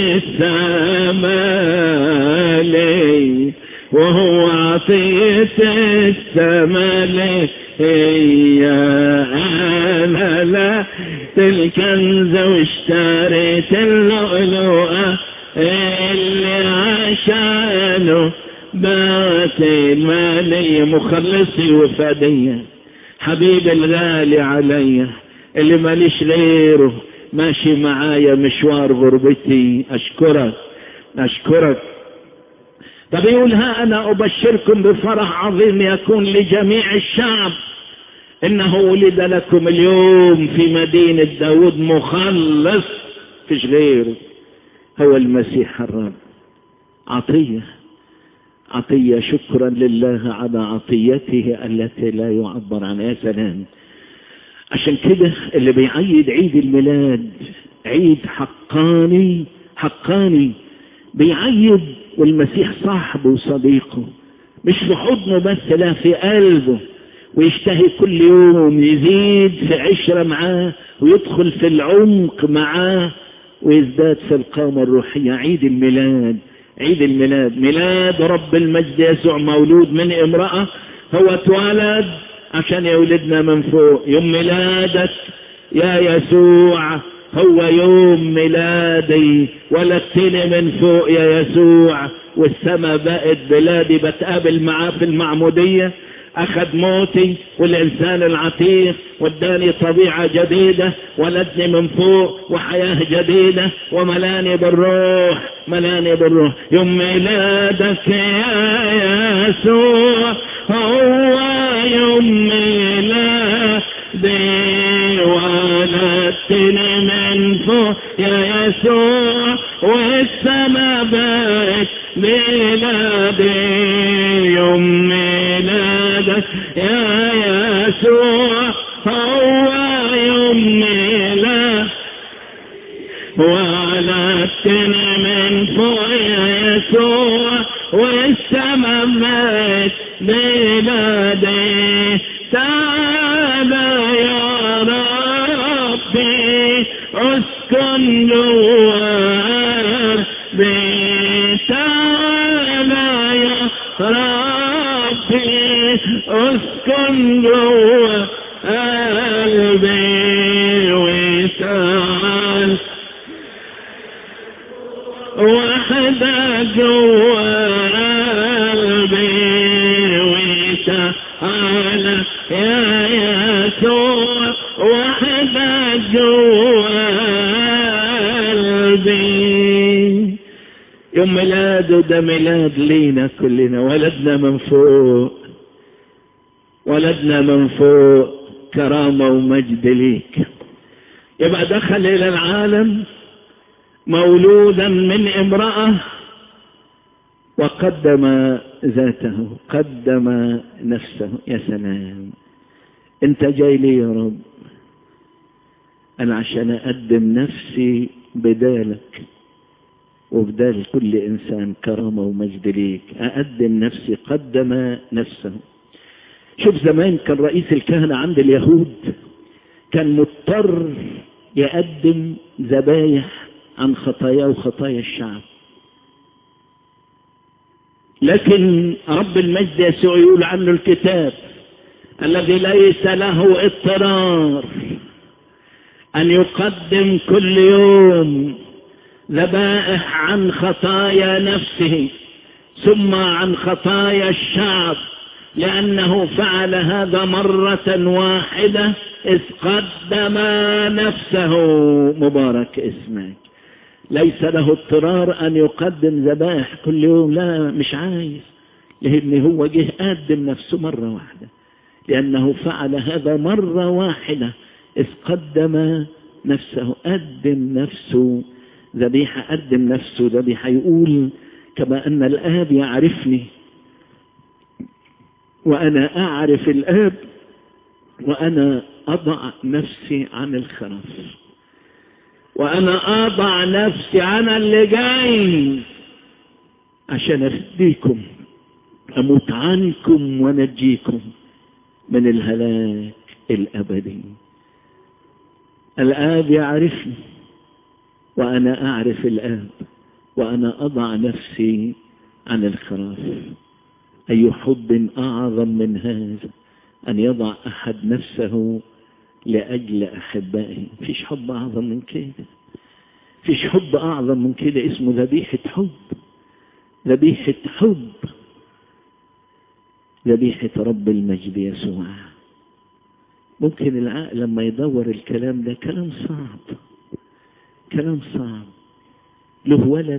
الثملي وهو عطية الثملي هي أنا لا الكنز واشتريت اللؤلؤة اللي عشانه بات المالية مخلصي وفادية حبيبي الغالي عليا اللي ماليش غيره ماشي معايا مشوار غربتي أشكرك أشكرك طب يقول ها أنا أبشركم بفرح عظيم يكون لجميع الشعب إنه ولد لكم اليوم في مدينة داود مخلص فيش غيره هو المسيح الرب عطية عطية شكرا لله على عطيته التي لا يعبر عنها يا سلام عشان كده اللي بيعيد عيد الميلاد عيد حقاني حقاني بيعيد والمسيح صاحبه وصديقه مش في حضنه بس لا في قلبه ويشتهي كل يوم يزيد في عشرة معاه ويدخل في العمق معاه ويزداد في القامة الروحية عيد الميلاد عيد الميلاد ميلاد رب المجد يسوع مولود من امرأة هو اتولد عشان يولدنا من فوق يوم ميلادك يا يسوع هو يوم ميلادي ولدتني من فوق يا يسوع والسماء بقت بلادي بتقابل معاه في المعمودية أخذ موتي والإنسان العتيق واداني طبيعة جديدة ولدني من فوق وحياة جديدة وملاني بالروح ملاني بالروح يوم ميلادك يا يسوع هو يوم ميلادي ولدتني من فوق يا يسوع والسماء بقت ميلادي يوم ميلادك يا يسوع هو يوم ميلاد ولدتني من فوق يا يسوع والسماء بقت ميلادي تعالى يا ربي اسكن جوار تعالى يا ربي اسكن جوا قلبي وتعال وحدة جوا قلبي وتعالى يا يسوع وحدة جوا قلبي يوم ميلاده ده ميلاد لينا كلنا ولدنا من فوق ولدنا من فوق كرامة ومجد ليك يبقى دخل إلى العالم مولودا من امرأة وقدم ذاته قدم نفسه يا سلام انت جاي لي يا رب انا عشان اقدم نفسي بدالك وبدال كل إنسان كرامة ومجد ليك أقدم نفسي قدم نفسه شوف زمان كان رئيس الكهنة عند اليهود كان مضطر يقدم ذبايح عن خطاياه وخطايا الشعب لكن رب المجد يسوع يقول عنه الكتاب الذي ليس له اضطرار أن يقدم كل يوم ذبائح عن خطايا نفسه ثم عن خطايا الشعب لأنه فعل هذا مرة واحدة إذ قدم نفسه مبارك اسمك ليس له اضطرار أن يقدم ذبائح كل يوم لا مش عايز لأن هو جه قدم نفسه مرة واحدة لأنه فعل هذا مرة واحدة إذ قدم نفسه قدم نفسه ذبيحة قدم نفسه ذبيحة يقول كما أن الآب يعرفني وأنا أعرف الآب وأنا أضع نفسي عن الخرف وأنا أضع نفسي عن اللي جاي عشان أفديكم أموت عنكم ونجيكم من الهلاك الأبدي الآب يعرفني وأنا أعرف الآب وأنا أضع نفسي عن الخراف أي حب أعظم من هذا أن يضع أحد نفسه لأجل أحبائه فيش حب أعظم من كده فيش حب أعظم من كده اسمه ذبيحة حب ذبيحة حب ذبيحة رب المجد يسوع ممكن العقل لما يدور الكلام ده كلام صعب كلام صعب له ولد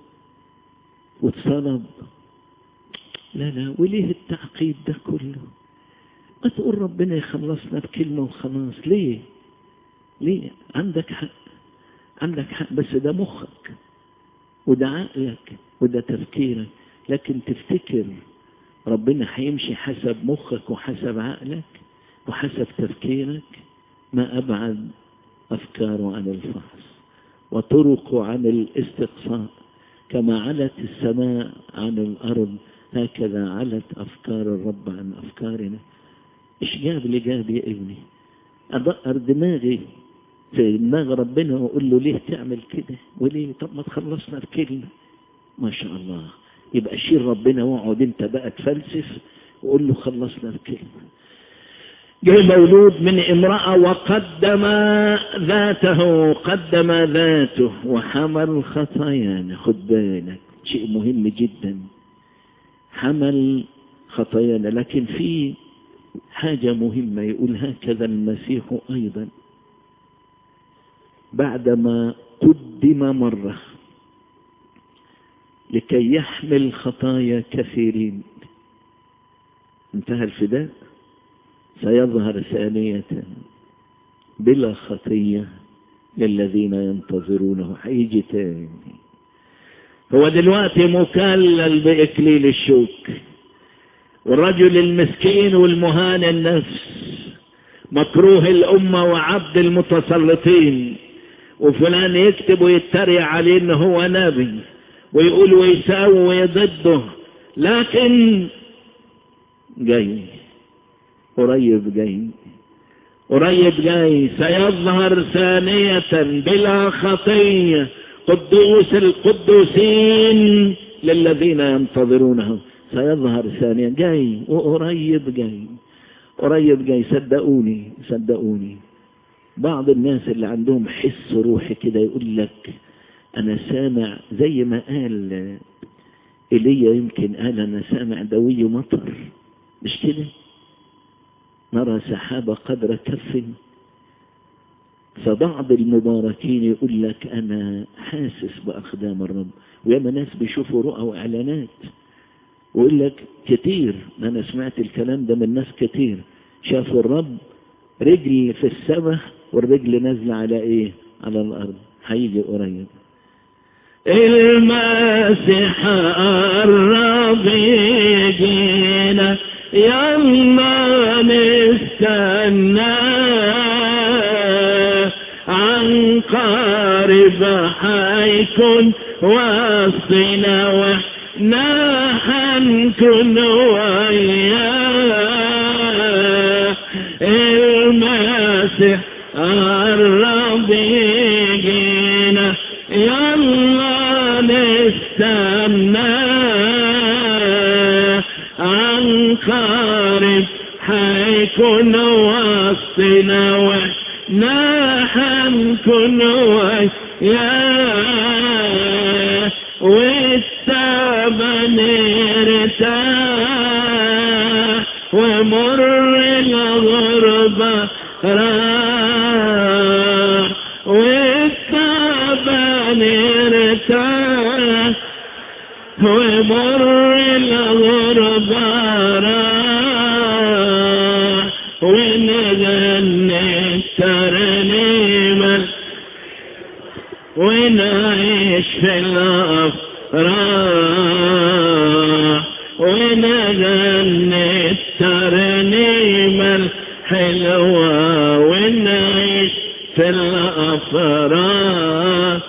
واتصلب لا لا وليه التعقيد ده كله ما تقول ربنا يخلصنا بكلمة وخلاص ليه ليه عندك حق عندك حق بس ده مخك وده عقلك وده تفكيرك لكن تفتكر ربنا هيمشي حسب مخك وحسب عقلك وحسب تفكيرك ما أبعد أفكاره عن الفحص وطرقه عن الاستقصاء كما علت السماء عن الأرض هكذا علت أفكار الرب عن أفكارنا إيش جاب لي جاب يا ابني أدقر دماغي في دماغ ربنا وأقول له ليه تعمل كده وليه طب ما تخلصنا بكلمة ما شاء الله يبقى شيل ربنا واقعد انت بقى تفلسف وقول له خلصنا بكلمة جه مولود من امرأة وقدم ذاته قدم ذاته وحمل خطايانا خد بالك شيء مهم جدا حمل خطايانا لكن في حاجة مهمة يقول هكذا المسيح أيضا بعدما قدم مرة لكي يحمل خطايا كثيرين انتهى الفداء سيظهر ثانية بلا خطية للذين ينتظرونه هيجي تاني هو دلوقتي مكلل بإكليل الشوك والرجل المسكين والمهان النفس مكروه الأمة وعبد المتسلطين وفلان يكتب ويتريق عليه انه هو نبي ويقول ويساوي ضده لكن جاي قريب جاي قريب جاي سيظهر ثانية بلا خطية قدوس القدوسين للذين ينتظرونه سيظهر ثانية جاي وقريب جاي قريب جاي صدقوني صدقوني بعض الناس اللي عندهم حس روحي كده يقول لك أنا سامع زي ما قال إيليا يمكن قال أنا سامع دوي مطر مش كده نرى سحابة قدر كف فبعض المباركين يقول لك أنا حاسس بأقدام الرب وياما ناس بيشوفوا رؤى وإعلانات ويقول لك كتير أنا سمعت الكلام ده من ناس كتير شافوا الرب رجل في السماء والرجل نازلة على إيه على الأرض هيجي قريب المسيح قرب يجينا يلا نستنى عن قارب حيكون وسطنا واحنا حنكون وياه المسيح قرب يجينا يلا نستنى عن قارب حيكون وسطنا واحنا حنكون وياه والتبن ارتاح ومر الغربة راح والتبن ارتاح ومر الغربة راح ونغني الترنيمة ونعيش في الأفراح ونغني الترنيمة الحلوة ونعيش في الأفراح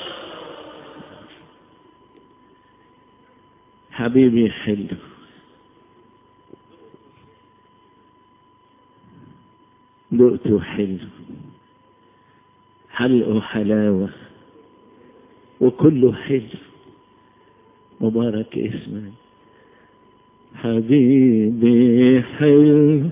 حبيبي حلو دقته حلو حلقه حلاوة وكله حلو مبارك اسمه حبيبي حلو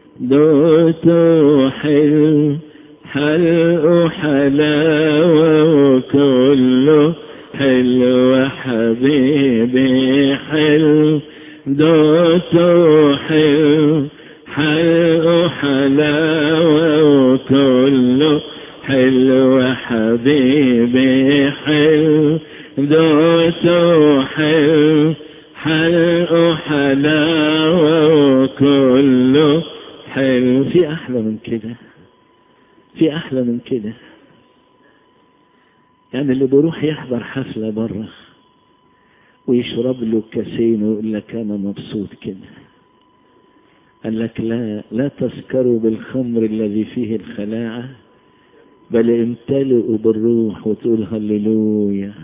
دوته حلو حلقه حلاوة وكله حلو حبيبي حلو دوته حلو حلقه حلاوة وكله حلو حبيبي حلو دوته حلو حلقه حلاوة وكله حلو في أحلى من كده في أحلى من كده يعني اللي بيروح يحضر حفلة بره ويشرب له كاسين ويقول لك أنا مبسوط كده قال لك لا لا تسكروا بالخمر الذي فيه الخلاعة بل امتلئوا بالروح وتقول هللويا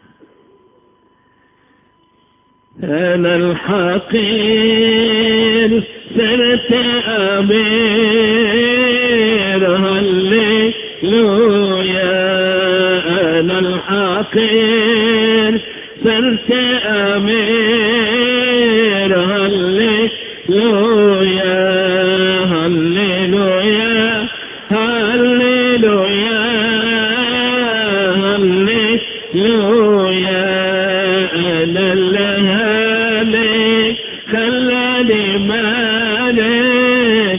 أنا الحقير سرت أمير هللويا أنا الحقير صرت أمير هللويا هللويا هللويا هللويا أنا اللهالي خلاني مالك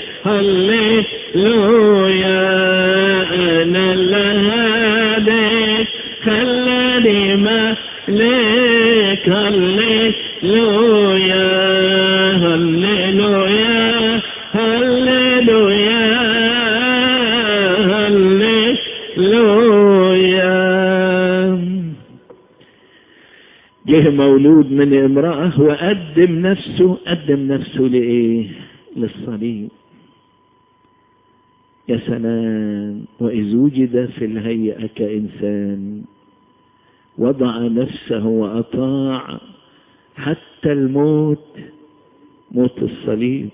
هللويا أنا اللهالي خلاني مالك هللويا هللويا هللويا هللويا جه مولود من امرأة وقدم نفسه قدم نفسه لإيه للصليب يا سلام وإذ وجد في الهيئة كإنسان وضع نفسه وأطاع حتى الموت موت الصليب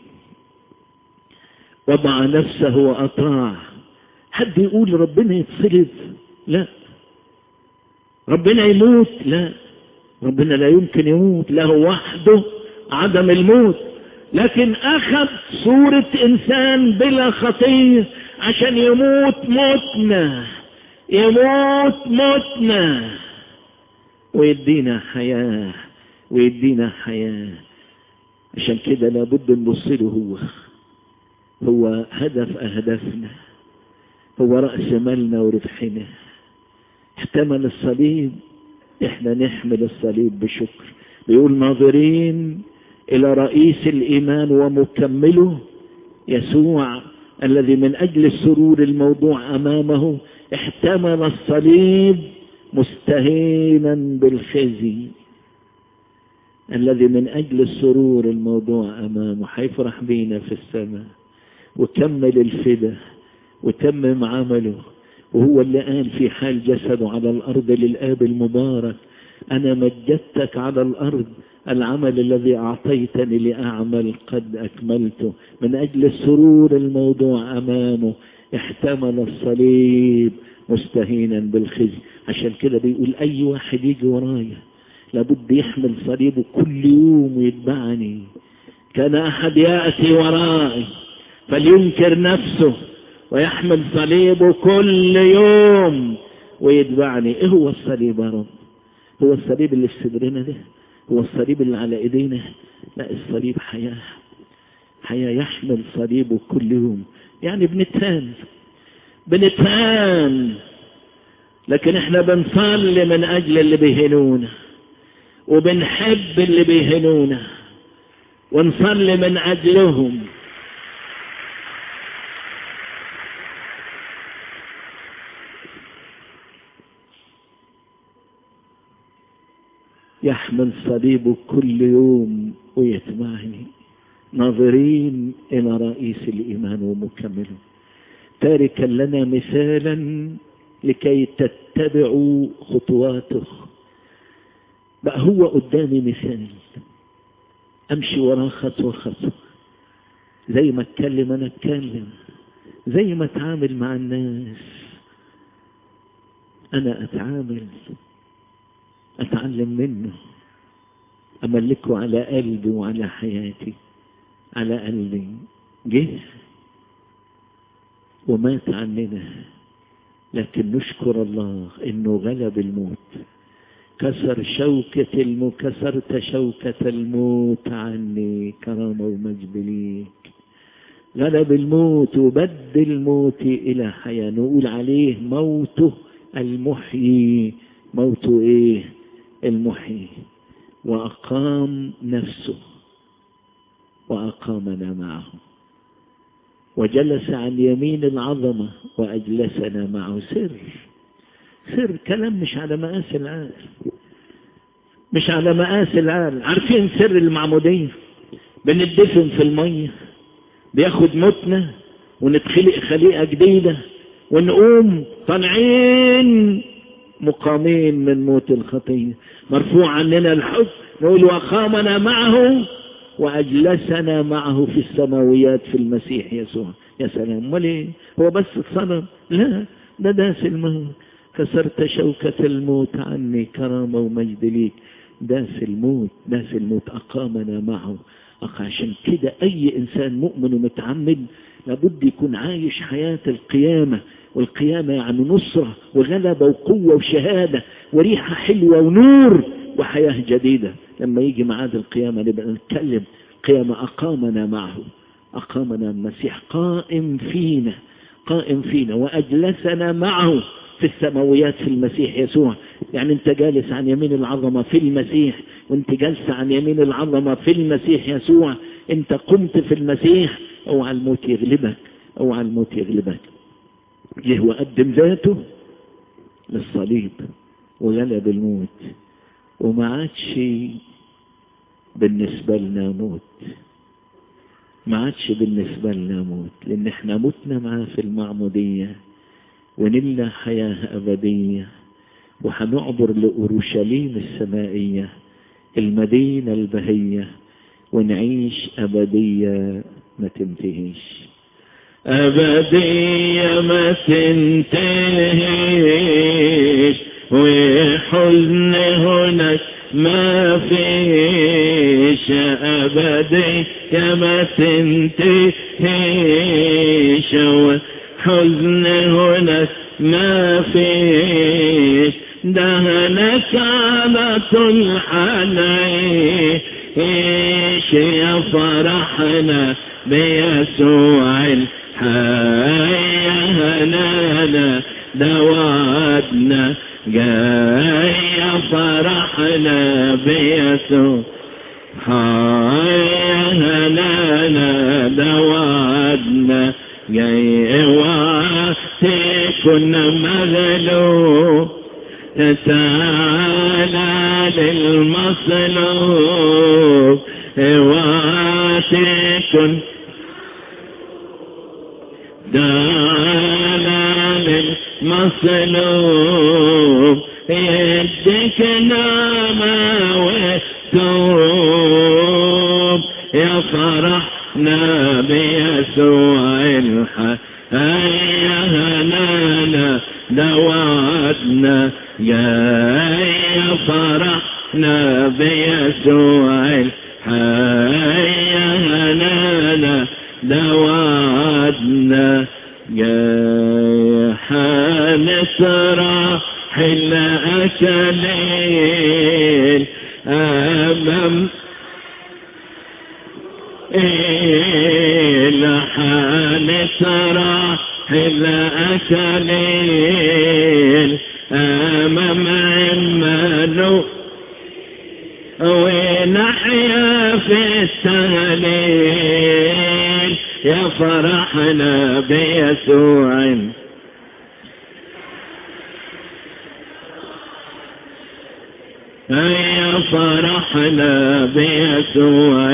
وضع نفسه وأطاع حد يقول ربنا يتصلب لا ربنا يموت لا ربنا لا يمكن يموت له وحده عدم الموت لكن أخذ صورة إنسان بلا خطية عشان يموت موتنا يموت موتنا ويدينا حياة ويدينا حياة عشان كده لابد نبص له هو هو هدف أهدافنا هو رأس مالنا وربحنا احتمل الصليب احنا نحمل الصليب بشكر بيقول ناظرين الى رئيس الايمان ومكمله يسوع الذي من اجل السرور الموضوع امامه احتمل الصليب مستهينا بالخزي الذي من اجل السرور الموضوع امامه حيفرح بينا في السماء وكمل الفدا وتمم عمله وهو اللي قال في حال جسده على الأرض للآب المبارك أنا مجدتك على الأرض العمل الذي أعطيتني لأعمل قد أكملته من أجل السرور الموضوع أمامه احتمل الصليب مستهينا بالخزي عشان كده بيقول أي واحد يجي ورايا لابد يحمل صليبه كل يوم ويتبعني كان أحد يأتي ورائي فلينكر نفسه ويحمل صليبه كل يوم ويتبعني ايه هو الصليب يا رب هو الصليب اللي في صدرنا ده هو الصليب اللي على ايدينا لا الصليب حياة حياة يحمل صليبه كل يوم يعني بنتهان بنتهان لكن احنا بنصلي من اجل اللي بيهنونا وبنحب اللي بيهنونا ونصلي من اجلهم يحمل صليبه كل يوم ويتبعني ناظرين إلى رئيس الإيمان ومكمله تاركا لنا مثالا لكي تتبعوا خطواته بقى هو قدامي مثال أمشي وراه خطوة خطوة زي ما اتكلم أنا اتكلم زي ما اتعامل مع الناس أنا أتعامل أتعلم منه أملكه على قلبي وعلى حياتي على قلبي جه ومات عننا لكن نشكر الله انه غلب الموت كسر شوكة الموت كسرت شوكة الموت عني كرامة ومجد ليك غلب الموت وبدل موتي إلى حياة نقول عليه موته المحيي موته إيه المحيي وأقام نفسه وأقامنا معه وجلس عن يمين العظمة وأجلسنا معه سر سر كلام مش على مقاس العقل مش على مقاس العقل عارفين سر المعمودية بندفن في المية بياخد موتنا ونتخلق خليقة جديدة ونقوم طالعين مقامين من موت الخطية مرفوع عننا الحب نقول وقامنا معه وأجلسنا معه في السماويات في المسيح يسوع يا سلام امال ايه هو بس اتصنم لا ده داس الموت كسرت شوكة الموت عني كرامة ومجد ليك داس الموت داس الموت أقامنا معه عشان كده أي إنسان مؤمن ومتعمد لابد يكون عايش حياة القيامة والقيامة يعني نصرة وغلبة وقوة وشهادة وريحة حلوة ونور وحياة جديدة لما يجي معاد القيامة نبقى نتكلم قيامة أقامنا معه أقامنا المسيح قائم فينا قائم فينا وأجلسنا معه في السماويات في المسيح يسوع يعني انت جالس عن يمين العظمة في المسيح وانت جالس عن يمين العظمة في المسيح يسوع انت قمت في المسيح اوعى الموت يغلبك اوعى الموت يغلبك جه وقدم ذاته للصليب وغلب الموت وما عادش بالنسبة لنا موت ما عادش بالنسبة لنا موت لأن احنا متنا معاه في المعمودية ونلنا حياة أبدية وهنعبر لأورشليم السمائية المدينة البهية ونعيش أبدية ما تنتهيش أبدية ما تنتهيش وحزن هناك ما فيش أبدية ما تنتهيش وحزن هناك ما فيش دهنك على طول حنعيش يا فرحنا بيسوع الحي هنانا دوادنا جاي فرحنا بيسوع هاي هنانا دوادنا جاي واتكن مغلوب تعالى للمصلوب واتكن تعالى للمصلوب يدك نعمة والتوب يا فرحنا بيسوع الحي يا هنانا دواتنا يا فرحنا بيسوع الحي يا هنانا دواتنا يا حنسرى حل أكلين أمام إلى سرى حل أكلين أمام عمالو ونحيا في التهليل يا فرحنا بيسوع يا فرحنا بيسوع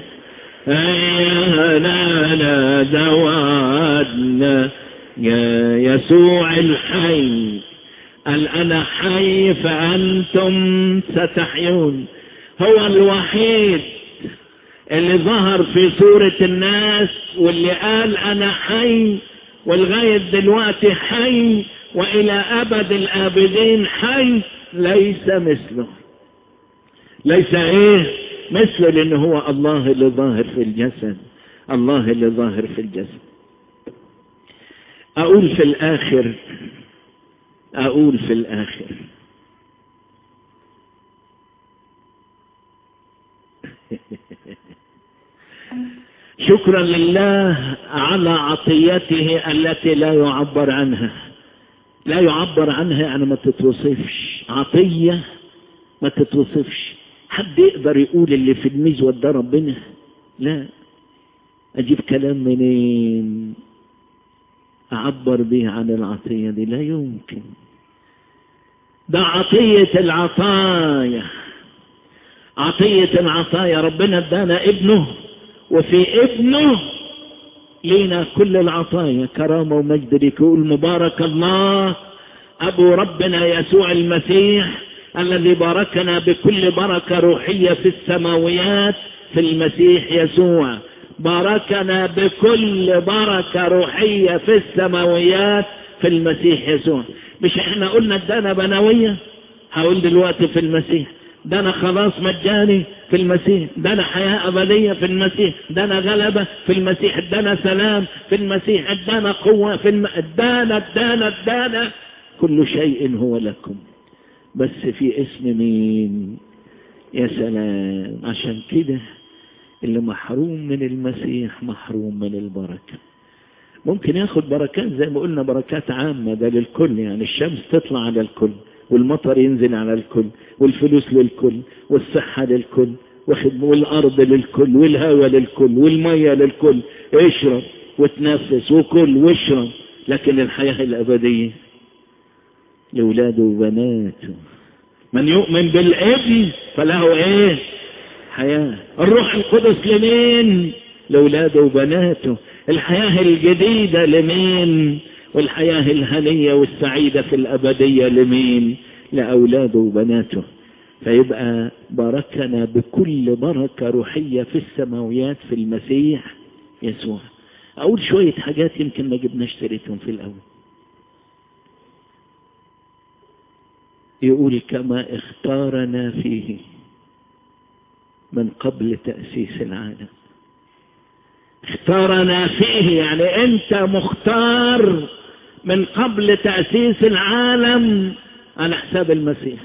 يا لا دوادنا يا يسوع الحي قال أنا حي فأنتم ستحيون هو الوحيد اللي ظهر في صورة الناس واللي قال أنا حي ولغاية دلوقتي حي وإلى أبد الآبدين حي ليس مثله ليس ايه مثله لان هو الله اللي ظاهر في الجسد الله اللي ظاهر في الجسد اقول في الاخر اقول في الاخر شكرا لله على عطيته التي لا يعبر عنها لا يعبر عنها يعني ما تتوصفش عطية ما تتوصفش حد يقدر يقول اللي في المزود ده ربنا لا اجيب كلام منين اعبر به عن العطية دي لا يمكن ده عطية العطايا عطية العطايا ربنا ادانا ابنه وفي ابنه لينا كل العطايا كرامة ومجد لك يقول مبارك الله أبو ربنا يسوع المسيح الذي باركنا بكل بركة روحية في السماويات في المسيح يسوع باركنا بكل بركة روحية في السماويات في المسيح يسوع مش احنا قلنا ادانا بنوية هقول دلوقتي في المسيح ده انا خلاص مجاني في المسيح ده انا حياة ابدية في المسيح ده انا غلبة في المسيح ادانا سلام في المسيح ادانا قوة في الم... ادانا ادانا ادانا كل شيء هو لكم بس في اسم مين يا سلام عشان كده اللي محروم من المسيح محروم من البركة ممكن ياخد بركات زي ما قلنا بركات عامة ده للكل يعني الشمس تطلع على الكل والمطر ينزل على الكل والفلوس للكل والصحة للكل والأرض للكل والهواء للكل والمية للكل اشرب وتنفس وكل واشرب لكن الحياة الأبدية لأولاده وبناته من يؤمن بالابن فله ايه حياة الروح القدس لمين لأولاده وبناته الحياة الجديدة لمين والحياة الهنية والسعيدة في الأبدية لمين لأولاده وبناته فيبقى باركنا بكل بركة روحية في السماويات في المسيح يسوع أقول شوية حاجات يمكن ما جبناش سيرتهم في الأول يقول كما اختارنا فيه من قبل تأسيس العالم اختارنا فيه يعني انت مختار من قبل تأسيس العالم على حساب المسيح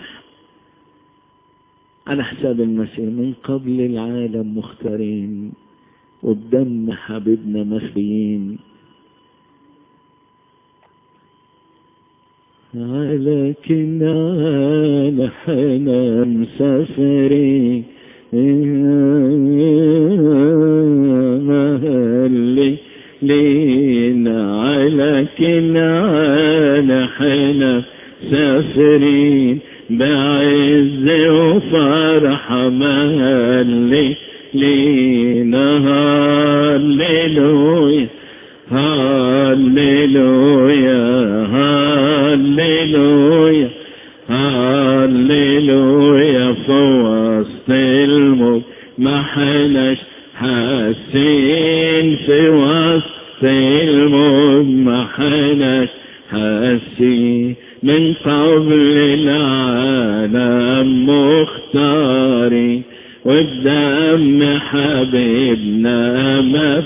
على حساب المسيح من قبل العالم مختارين وبدم حبيبنا مخفيين على كنان حنا مسافرين مهلي لينا على كنان حنا سافرين بعز وفرح مهلي لينا هاللويا هاللويا هاللويا هاللويا في وسط الموت ما حناش حاسين في وسط الموت ما حناش حاسين من قبل العالم مختاري والدم حبيبنا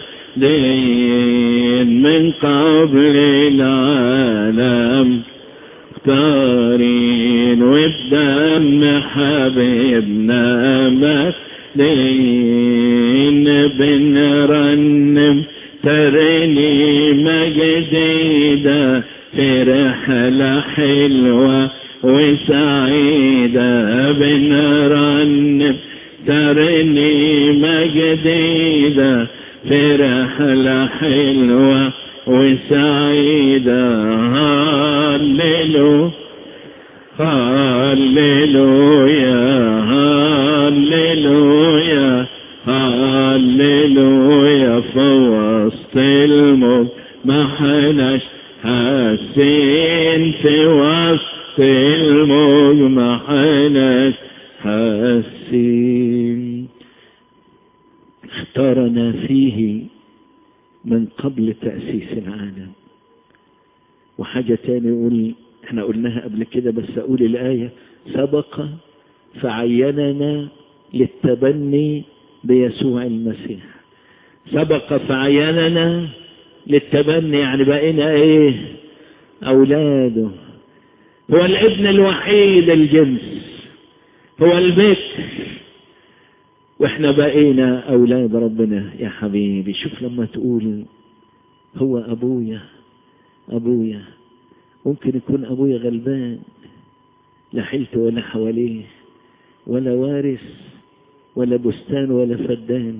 مفدين من قبل العالم مختارين والدم حبيبنا مفدين بنرنم ترنيمة جديدة في رحلة حلوة وسعيدة بنرنم ترنيمة جديدة في رحلة حلوة وسعيدة هالليلو هالليلويا هالليلويا هالليلويا في وسط الموت ما حناش حاسين في وسط الموت ما حناش حاسين اختارنا فيه من قبل تأسيس العالم وحاجة تاني يقول احنا قلناها قبل كده بس اقول الآية سبق فعيننا للتبني بيسوع المسيح سبق فعيننا للتبني يعني بقينا ايه اولاده هو الابن الوحيد الجنس هو البكر واحنا بقينا اولاد ربنا يا حبيبي شوف لما تقول هو ابويا ابويا ممكن يكون ابويا غلبان لا حلت ولا حواليه ولا وارث ولا بستان ولا فدان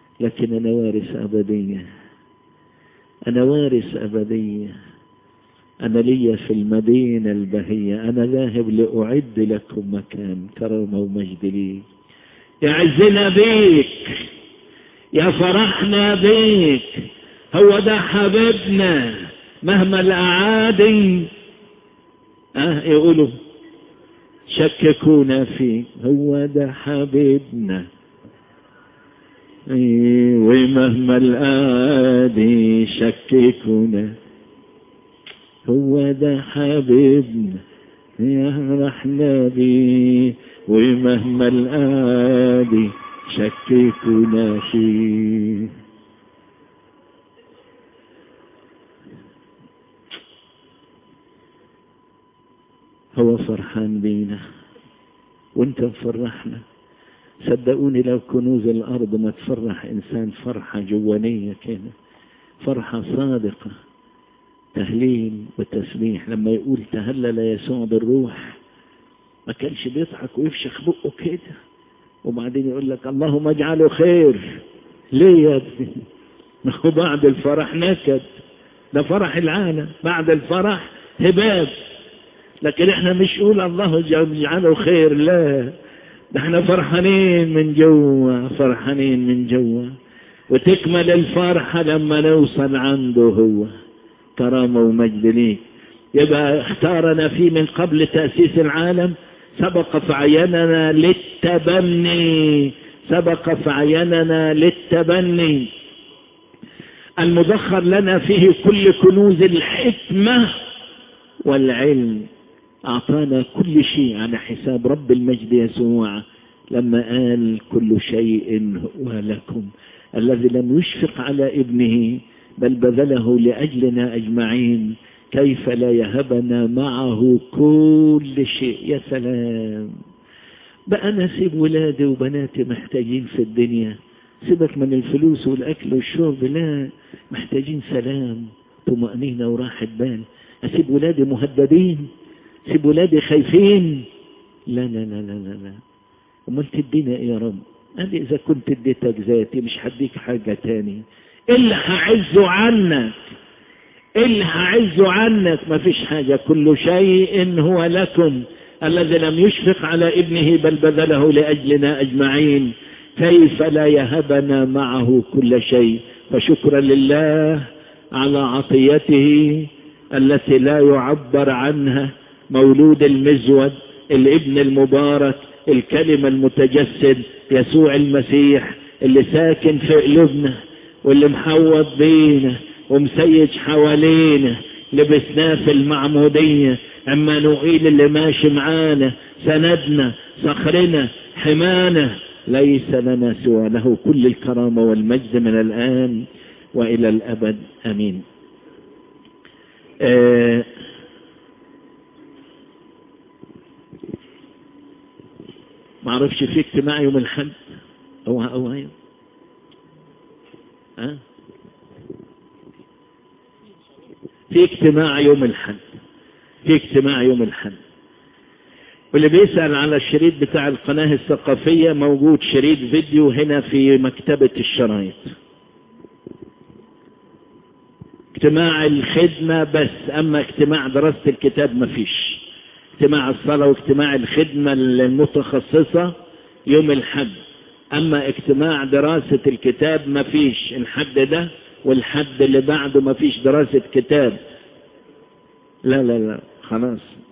لكن انا وارث ابديه انا وارث ابديه أنا لي في المدينة البهية أنا ذاهب لأعد لكم مكان كرامة ومجد لي يعزنا بيك يا فرحنا بيك هو ده حبيبنا مهما الأعادي أه يقولوا شككونا فيه هو ده حبيبنا ومهما الآدي شككونا هو ده حبيبنا يا رحنا بيه ومهما الآدي شككونا فيه هو فرحان بينا وانت مفرحنا صدقوني لو كنوز الارض ما تفرح انسان فرحة جوانية كده فرحة صادقة تهليل وتسبيح لما يقول تهلل يسوع بالروح ما كانش بيضحك ويفشخ بقه كده وبعدين يقول لك اللهم اجعله خير ليه يا ابني ما هو بعد الفرح نكد ده فرح العالم بعد الفرح هباب لكن احنا مش نقول الله اجعله خير لا ده احنا فرحانين من جوا فرحانين من جوا وتكمل الفرحة لما نوصل عنده هو كرامة ومجد ليه يبقى اختارنا فيه من قبل تأسيس العالم سبق فعيننا للتبني سبق فعيننا للتبني المدخر لنا فيه كل كنوز الحكمة والعلم أعطانا كل شيء على حساب رب المجد يسوع لما قال كل شيء هو لكم الذي لم يشفق على ابنه بل بذله لأجلنا أجمعين كيف لا يهبنا معه كل شيء يا سلام بقى أنا سيب ولادي وبناتي محتاجين في الدنيا سيبك من الفلوس والأكل والشرب لا محتاجين سلام طمأنينة وراحة بال أسيب ولادي مهددين سيب ولادي خايفين لا لا لا لا لا لا امال تدينا ايه يا رب قال لي اذا كنت اديتك ذاتي مش هديك حاجة تاني اللي هعزه عنك اللي هعزه عنك ما فيش حاجة كل شيء هو لكم الذي لم يشفق على ابنه بل بذله لأجلنا أجمعين كيف لا يهبنا معه كل شيء فشكرا لله على عطيته التي لا يعبر عنها مولود المزود الابن المبارك الكلمة المتجسد يسوع المسيح اللي ساكن في قلوبنا واللي محوط بينا ومسيج حوالينا لبسناه في المعمودية عمانوئيل اللي ماشي معانا سندنا صخرنا حمانا ليس لنا سوى له كل الكرامة والمجد من الآن وإلى الأبد أمين آه ما اعرفش في اجتماع يوم الحد او او ايوه ها في اجتماع يوم الحد في اجتماع يوم الحد واللي بيسأل على الشريط بتاع القناة الثقافية موجود شريط فيديو هنا في مكتبة الشرايط اجتماع الخدمة بس أما اجتماع دراسة الكتاب مفيش اجتماع الصلاة واجتماع الخدمة المتخصصة يوم الحد أما اجتماع دراسة الكتاب مفيش الحد ده والحد اللي بعده مفيش دراسة كتاب لا لا لا خلاص